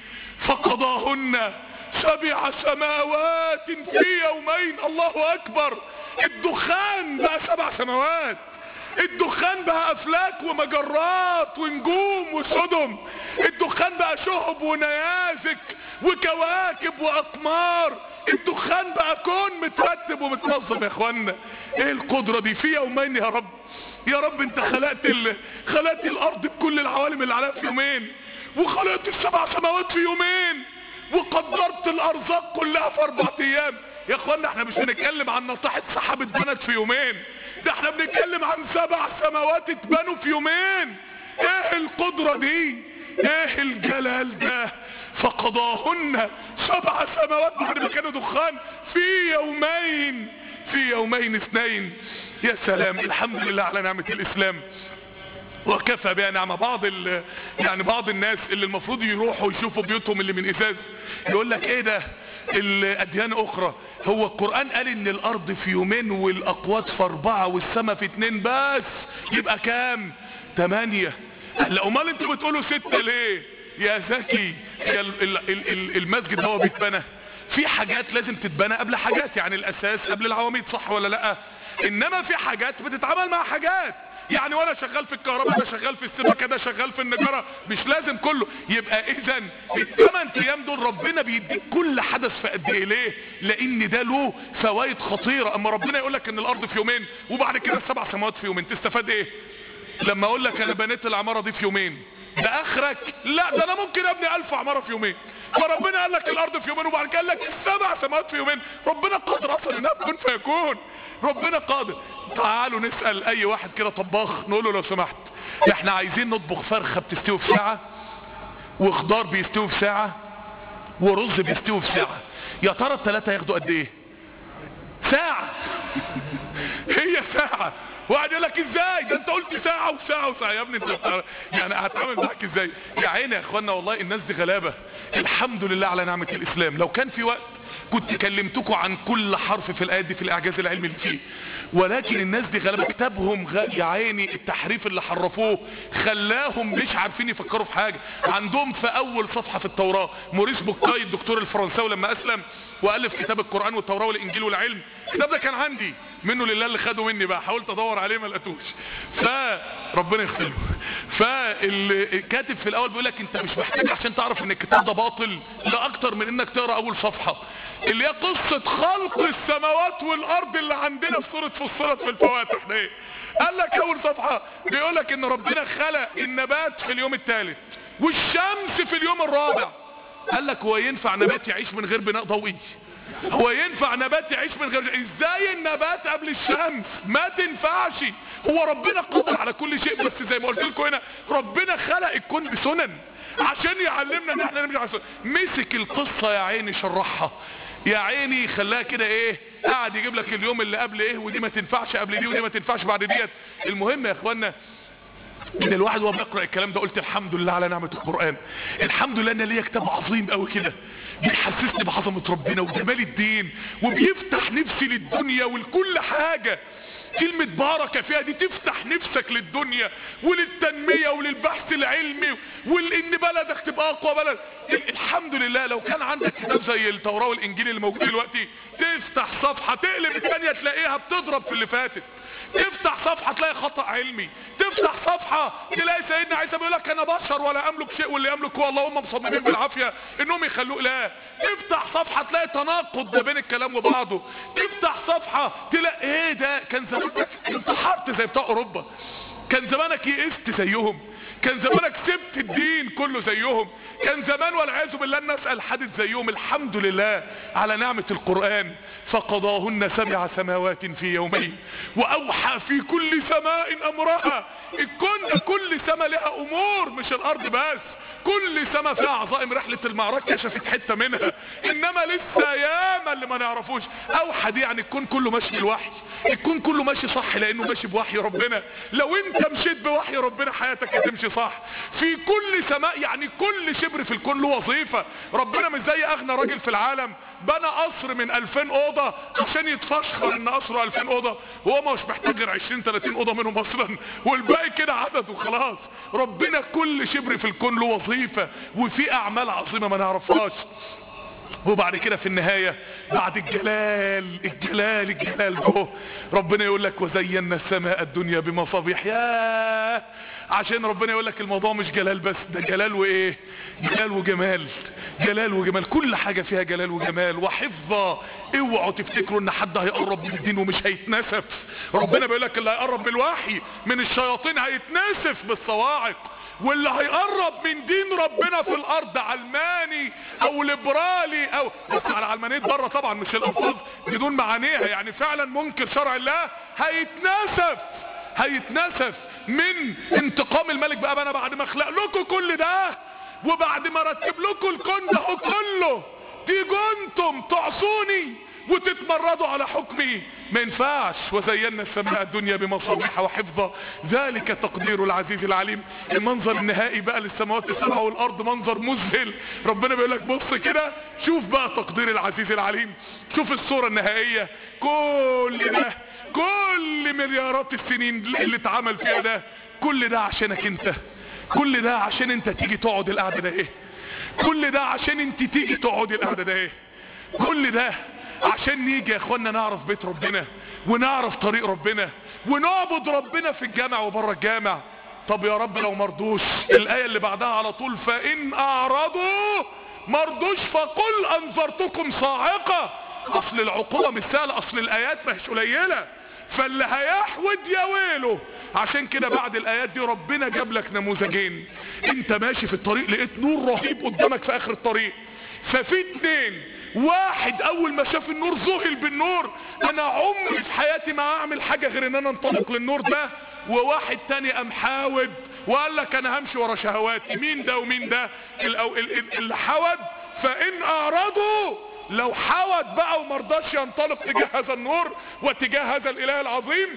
فقضاهن سبع سماوات في يومين الله اكبر الدخان بقى سبع سماوات الدخان بقى افلاك ومجرات ونجوم وسدم الدخان بقى شهب ونيازك وكواكب واقمار الدخان بقى كون مترتب ومتنظم يا اخوانا ايه القدرة دي في يومين يا رب يا رب انت خلقت ال... خلقت الارض بكل العوالم اللي عليها في يومين وخلقت السبع سماوات في يومين وقدرت الارزاق كلها في اربع ايام يا اخوانا احنا مش بنتكلم عن نصيحة سحاب اتبنت في يومين ده احنا بنتكلم عن سبع سماوات اتبنوا في يومين ايه القدرة دي ايه الجلال ده فقضاهن سبع سماوات بعد ما كانوا دخان في يومين في يومين اثنين يا سلام الحمد لله على نعمة الاسلام وكفى بها نعمة بعض ال... يعني بعض الناس اللي المفروض يروحوا يشوفوا بيوتهم اللي من ازاز يقول لك ايه ده الاديان اخرى هو القرآن قال ان الارض في يومين والاقوات في اربعة والسماء في اتنين بس يبقى كام تمانية لا امال انتوا بتقولوا ستة ليه يا زكي يا ال... ال... ال... المسجد هو بيتبنى في حاجات لازم تتبنى قبل حاجات يعني الاساس قبل العواميد صح ولا لا انما في حاجات بتتعامل مع حاجات يعني وانا شغال في الكهرباء ده شغال في السباكه ده شغال في النجاره مش لازم كله يبقى اذا الثمان ايام دول ربنا بيديك كل حدث في قد ايه ليه لان ده له فوائد خطيره اما ربنا يقول لك ان الارض في يومين وبعد كده السبع سماوات في يومين تستفاد ايه لما اقول لك انا بنيت العماره دي في يومين ده اخرك لا ده انا ممكن ابني الف عماره في يومين فربنا قال لك الارض في يومين وبعد كده قال لك السبع سماوات في يومين ربنا قادر اصلا انها تكون فيكون ربنا قادر تعالوا نسأل اي واحد كده طباخ نقول له لو سمحت احنا عايزين نطبخ فرخة بتستوي في ساعة وخضار بيستوي في ساعة ورز بيستوي في ساعة يا ترى الثلاثة ياخدوا قد ايه ساعة هي ساعة واحد يقول لك ازاي ده انت قلت ساعة وساعة وساعة يا ابني انت يعني هتعامل معاك ازاي يا عيني يا اخوانا والله الناس دي غلابة الحمد لله على نعمة الاسلام لو كان في وقت كنت كلمتكم عن كل حرف في الايات دي في الاعجاز العلمي اللي فيه ولكن الناس دي غلبة كتابهم غ... يا عيني التحريف اللي حرفوه خلاهم مش عارفين يفكروا في حاجة عندهم في اول صفحة في التوراة موريس بوكاي الدكتور الفرنساوي لما اسلم والف كتاب القرآن والتوراة والانجيل والعلم الكتاب ده كان عندي منه لله اللي خده مني بقى حاولت ادور عليه ما لقيتوش فربنا يغفر له فالكاتب في الاول بيقول لك انت مش محتاج عشان تعرف ان الكتاب ده باطل لا اكتر من انك تقرا اول صفحه اللي هي قصه خلق السماوات والارض اللي عندنا في سوره فصلت في الفواتح ده قال لك اول صفحه بيقول لك ان ربنا خلق النبات في اليوم الثالث والشمس في اليوم الرابع قال لك هو ينفع نبات يعيش من غير بناء ضوئي هو ينفع نبات يعيش من غير ازاي النبات قبل الشمس ما تنفعش هو ربنا قادر على كل شيء بس زي ما قلت لكم هنا ربنا خلق الكون بسنن عشان يعلمنا ان احنا نمشي على سنن مسك القصه يا عيني شرحها يا عيني خلاها كده ايه قاعد يجيب لك اليوم اللي قبل ايه ودي ما تنفعش قبل دي ودي ما تنفعش بعد ديت المهم يا اخوانا ان الواحد وهو بيقرا الكلام ده قلت الحمد لله على نعمه القران الحمد لله ان ليا كتاب عظيم قوي كده بيحسسني بعظمه ربنا وجمال الدين وبيفتح نفسي للدنيا ولكل حاجه كلمة بركة فيها دي تفتح نفسك للدنيا وللتنمية وللبحث العلمي ولان بلدك تبقى اقوى بلد الحمد لله لو كان عندك كتاب زي التوراة والانجيل اللي موجود دلوقتي تفتح صفحة تقلب الثانية تلاقيها بتضرب في اللي فاتت تفتح صفحة تلاقي خطأ علمي تفتح صفحة تلاقي سيدنا عيسى بيقول لك انا بشر ولا املك شيء واللي يملك هو الله هم مصممين بالعافية انهم يخلوه لا تفتح صفحة تلاقي تناقض ما بين الكلام وبعضه تفتح صفحة تلاقي ايه ده كان زمانك انتحرت زي بتوع اوروبا كان زمانك يئست زيهم كان زمانك سبت الدين كله زيهم كان زمان والعياذ بالله الناس الحدث زيهم الحمد لله على نعمة القرآن فقضاهن سبع سماوات في يومين واوحى في كل سماء امرها الكون كل سماء لها امور مش الارض بس كل سما فيها عظائم رحلة المعراج كشفت حتة منها انما لسه ياما اللي ما نعرفوش اوحى دي يعني الكون كله ماشي بالوحي الكون كله ماشي صح لانه ماشي بوحي ربنا لو انت مشيت بوحي ربنا حياتك هتمشي صح في كل سماء يعني كل شبر في الكون له وظيفة ربنا مش زي اغنى راجل في العالم بنى قصر من 2000 اوضة عشان يتفشخر ان قصره 2000 اوضة هو مش محتاج غير 20 30 اوضة منهم اصلا والباقي كده عدد وخلاص ربنا كل شبر في الكون له وظيفة وفي اعمال عظيمة ما نعرفهاش وبعد كده في النهاية بعد الجلال الجلال الجلال ده ربنا يقول لك وزينا السماء الدنيا بمصابيح يا عشان ربنا يقول لك الموضوع مش جلال بس ده جلال وايه جلال وجمال جلال وجمال كل حاجة فيها جلال وجمال وحفظة اوعوا تفتكروا ان حد هيقرب من الدين ومش هيتنسف ربنا بيقول لك اللي هيقرب بالوحي من الشياطين هيتنسف بالصواعق واللي هيقرب من دين ربنا في الارض علماني او ليبرالي او بس على علمانية بره طبعا مش الالفاظ بدون معانيها يعني فعلا منكر شرع الله هيتنسف هيتنسف من انتقام الملك بقى انا بعد ما اخلق لكم كل ده وبعد ما رتب لكم الكون ده كله تيجوا انتم تعصوني وتتمردوا على حكمي ما ينفعش وزينا السماء الدنيا بمصابيح وحفظة ذلك تقدير العزيز العليم المنظر النهائي بقى للسماوات السبع والارض منظر مذهل ربنا بيقول لك بص كده شوف بقى تقدير العزيز العليم شوف الصورة النهائية كل ده كل مليارات السنين اللي اتعمل فيها ده كل ده عشانك انت كل ده عشان انت تيجي تقعد القعدة ده ايه كل ده عشان انت تيجي تقعد القعدة ده ايه كل ده عشان نيجي يا اخوانا نعرف بيت ربنا ونعرف طريق ربنا ونعبد ربنا في الجامع وبره الجامع طب يا رب لو مرضوش الآية اللي بعدها على طول فإن أعرضوا مرضوش فقل أنذرتكم صاعقة أصل العقوبة مش سهلة أصل الآيات مش قليلة فاللي هيحود يا ويله عشان كده بعد الآيات دي ربنا جاب لك نموذجين انت ماشي في الطريق لقيت نور رهيب قدامك في آخر الطريق ففي اتنين واحد اول ما شاف النور ذهل بالنور انا عمري في حياتي ما اعمل حاجة غير ان انا انطلق للنور ده وواحد تاني قام حاود وقال لك انا همشي ورا شهواتي مين ده ومين ده الأو... اللي حود فان اعرضوا لو حود بقى ومرضاش ينطلق تجاه هذا النور وتجاه هذا الاله العظيم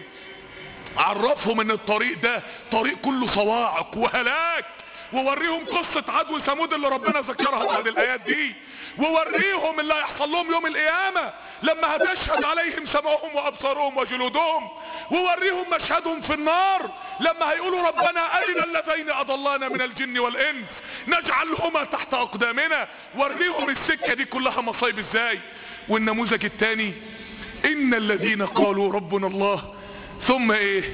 عرفهم ان الطريق ده طريق كله صواعق وهلاك ووريهم قصة عاد وثمود اللي ربنا ذكرها بعد الايات دي ووريهم اللي هيحصل لهم يوم القيامة لما هتشهد عليهم سمعهم وابصارهم وجلودهم ووريهم مشهدهم في النار لما هيقولوا ربنا ارنا الذين اضلانا من الجن والانس نجعلهما تحت اقدامنا وريهم السكة دي كلها مصايب ازاي والنموذج الثاني ان الذين قالوا ربنا الله ثم ايه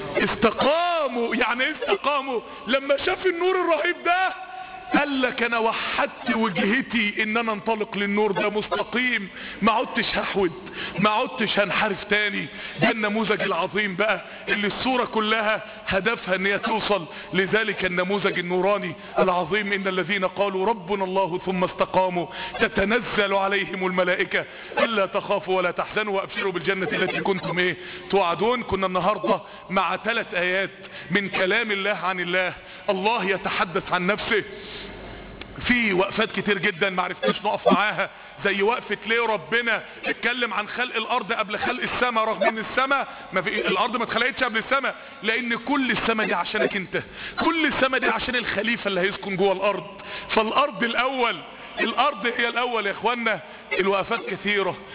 استقاموا يعني ايه استقاموا لما شاف النور الرهيب ده قال لك انا وحدت وجهتي ان انا انطلق للنور ده مستقيم ما عدتش هحود ما عدتش هنحرف تاني ده النموذج العظيم بقى اللي الصورة كلها هدفها ان هي توصل لذلك النموذج النوراني العظيم ان الذين قالوا ربنا الله ثم استقاموا تتنزل عليهم الملائكة الا تخافوا ولا تحزنوا وابشروا بالجنة التي كنتم ايه توعدون كنا النهاردة مع ثلاث ايات من كلام الله عن الله الله يتحدث عن نفسه في وقفات كتير جدا معرفتش نقف معاها زي وقفة ليه ربنا اتكلم عن خلق الارض قبل خلق السماء رغم ان السماء ما في الارض ما اتخلقتش قبل السماء لان كل السماء دي عشانك انت كل السماء دي عشان الخليفة اللي هيسكن جوه الارض فالارض الاول الارض هي الاول يا اخوانا الوقفات كثيرة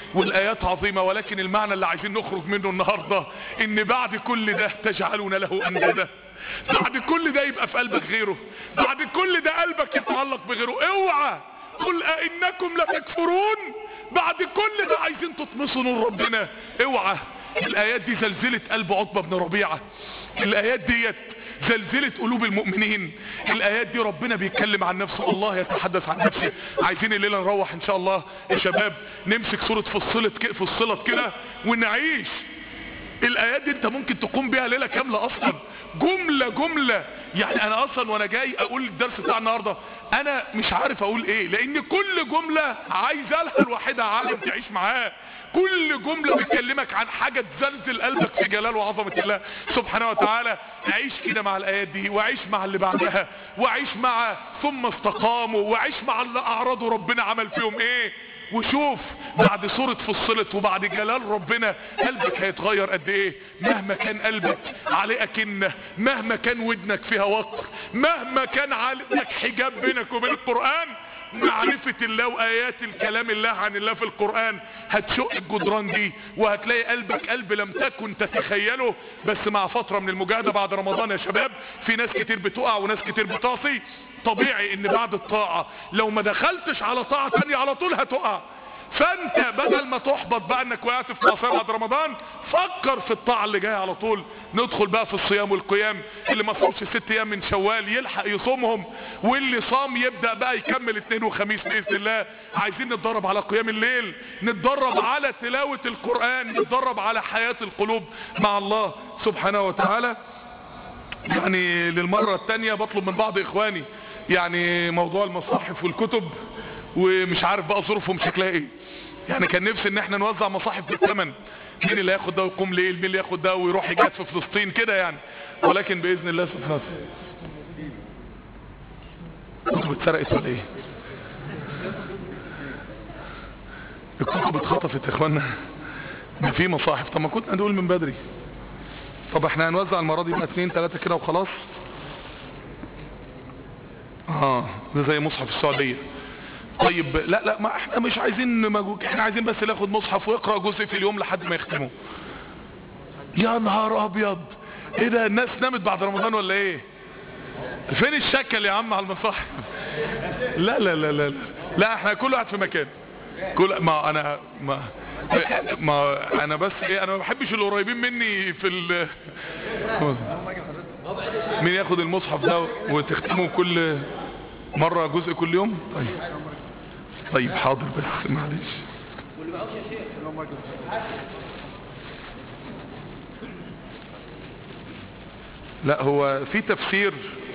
والايات عظيمة ولكن المعنى اللي عايزين نخرج منه النهاردة ان بعد كل ده تجعلون له اندادا بعد كل ده يبقى في قلبك غيره بعد كل ده قلبك يتعلق بغيره اوعى قل ائنكم لتكفرون بعد كل ده عايزين تطمسوا نور ربنا اوعى الايات دي زلزلت قلب عتبة بن ربيعة الايات ديت زلزلت قلوب المؤمنين الايات دي ربنا بيتكلم عن نفسه الله يتحدث عن نفسه عايزين الليلة نروح ان شاء الله يا شباب نمسك سورة فصلت كده فصلت كده ونعيش الايات دي انت ممكن تقوم بيها ليلة كاملة اصلا جملة جملة يعني انا اصلا وانا جاي اقول الدرس بتاع النهاردة انا مش عارف اقول ايه لان كل جملة عايزة لها الواحدة عالم تعيش معاه كل جملة بتكلمك عن حاجة تزلزل قلبك في جلال وعظمة الله سبحانه وتعالى عيش كده مع الايات دي وعيش مع اللي بعدها وعيش مع ثم استقاموا وعيش مع اللي اعرضوا ربنا عمل فيهم ايه وشوف بعد سورة فصلت وبعد جلال ربنا قلبك هيتغير قد ايه مهما كان قلبك عليه اكنه مهما كان ودنك فيها وقر مهما كان عندك حجاب بينك وبين القرآن معرفة الله وآيات الكلام الله عن الله في القرآن هتشق الجدران دي وهتلاقي قلبك قلب لم تكن تتخيله بس مع فترة من المجاهدة بعد رمضان يا شباب في ناس كتير بتقع وناس كتير بتعصي طبيعي ان بعد الطاعة لو ما دخلتش على طاعة تانية على طول هتقع فانت بدل ما تحبط بقى انك وقعت في معصيه بعد رمضان فكر في الطاعه اللي جايه على طول ندخل بقى في الصيام والقيام اللي ما صامش ست ايام من شوال يلحق يصومهم واللي صام يبدا بقى يكمل اثنين وخميس باذن الله عايزين نتدرب على قيام الليل نتدرب على تلاوه القران نتدرب على حياه القلوب مع الله سبحانه وتعالى يعني للمره الثانيه بطلب من بعض اخواني يعني موضوع المصاحف والكتب ومش عارف بقى ظروفهم شكلها ايه يعني كان نفسي ان احنا نوزع مصاحف بالثمن مين اللي ياخد ده ويقوم ليل مين اللي ياخد ده ويروح يجاهد في فلسطين كده يعني ولكن باذن الله سبحانه الكتب اتسرقت ولا ايه الكتب اتخطفت يا اخوانا ده في مصاحف طب ما كنا نقول من بدري طب احنا هنوزع المره دي بقى اتنين تلاته كده وخلاص اه ده زي مصحف السعوديه طيب لا لا ما احنا مش عايزين مجهود احنا عايزين بس ناخد مصحف ويقرا جزء في اليوم لحد ما يختمه يا نهار ابيض ايه ده الناس نامت بعد رمضان ولا ايه فين الشكل يا عم على المصاحف لا لا لا لا لا, لا احنا كل واحد في مكان كل ما انا ما ما انا بس ايه انا ما بحبش القريبين مني في ال مين ياخد المصحف ده وتختمه كل مرة جزء كل يوم طيب طيب حاضر بس معلش لا هو في تفسير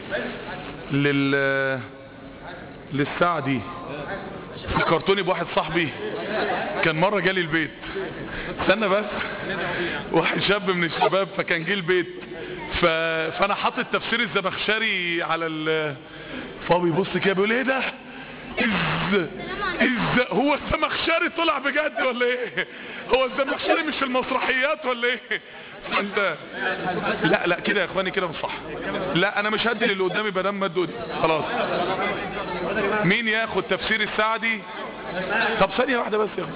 لل للسعدي فكرتوني بواحد صاحبي كان مرة جالي البيت استنى بس واحد شاب من الشباب فكان جه البيت ف... فانا حاطط تفسير الزمخشري على ال فبيبص كده بيقول ايه ده إز... إز... هو الزمخشري طلع بجد ولا ايه هو الزمخشري مش في المسرحيات ولا ايه انت لا لا كده يا اخواني كده مش صح لا انا مش هدي للي قدامي بدل ما ادوني خلاص مين ياخد تفسير السعدي طب ثانيه واحده بس يا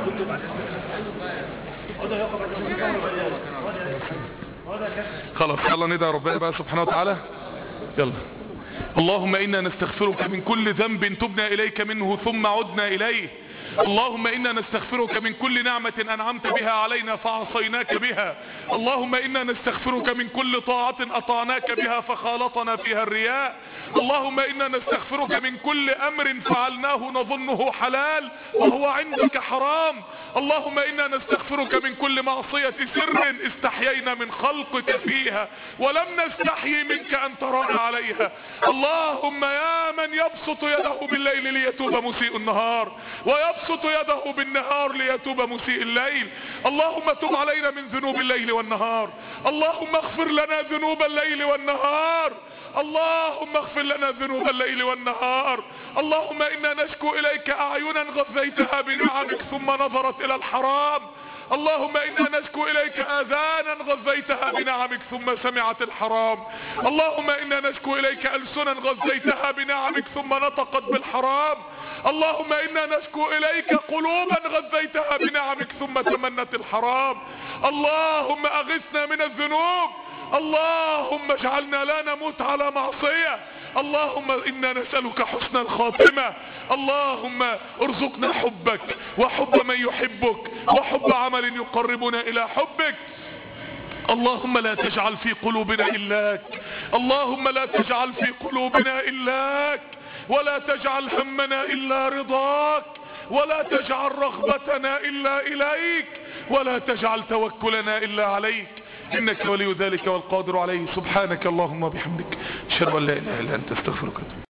خلاص يلا ندعي ربنا بقى سبحانه وتعالى يلا اللهم إنا نستغفرك من كل ذنب تبنا إليك منه ثم عدنا إليه اللهم إنا نستغفرك من كل نعمة أنعمت بها علينا فعصيناك بها اللهم إنا نستغفرك من كل طاعة أطعناك بها فخالطنا فيها الرياء اللهم إنا نستغفرك من كل أمر فعلناه نظنه حلال وهو عندك حرام اللهم إنا نستغفرك من كل معصية سر استحيينا من خلقك فيها ولم نستحيي منك أن ترانا عليها اللهم يا من يبسط يده بالليل ليتوب مسيء النهار ويبسط يده بالنهار ليتوب مسيء الليل اللهم تب علينا من ذنوب الليل والنهار اللهم اغفر لنا ذنوب الليل والنهار اللهم اغفر لنا ذنوب الليل والنهار اللهم انا نشكو اليك اعينا غذيتها بنعمك ثم نظرت الى الحرام اللهم انا نشكو اليك اذانا غذيتها بنعمك ثم سمعت الحرام اللهم انا نشكو اليك السنا غذيتها بنعمك ثم نطقت بالحرام اللهم انا نشكو اليك قلوبا غذيتها بنعمك ثم تمنت الحرام اللهم اغثنا من الذنوب اللهم اجعلنا لا نموت على معصية اللهم انا نسألك حسن الخاتمة اللهم ارزقنا حبك وحب من يحبك وحب عمل يقربنا الى حبك اللهم لا تجعل في قلوبنا إلاك اللهم لا تجعل في قلوبنا إلاك ولا تجعل همنا إلا رضاك ولا تجعل رغبتنا إلا إليك ولا تجعل توكلنا إلا عليك إنك ولي ذلك والقادر عليه سبحانك اللهم وبحمدك أشهد أن لا إله إلا أنت استغفرك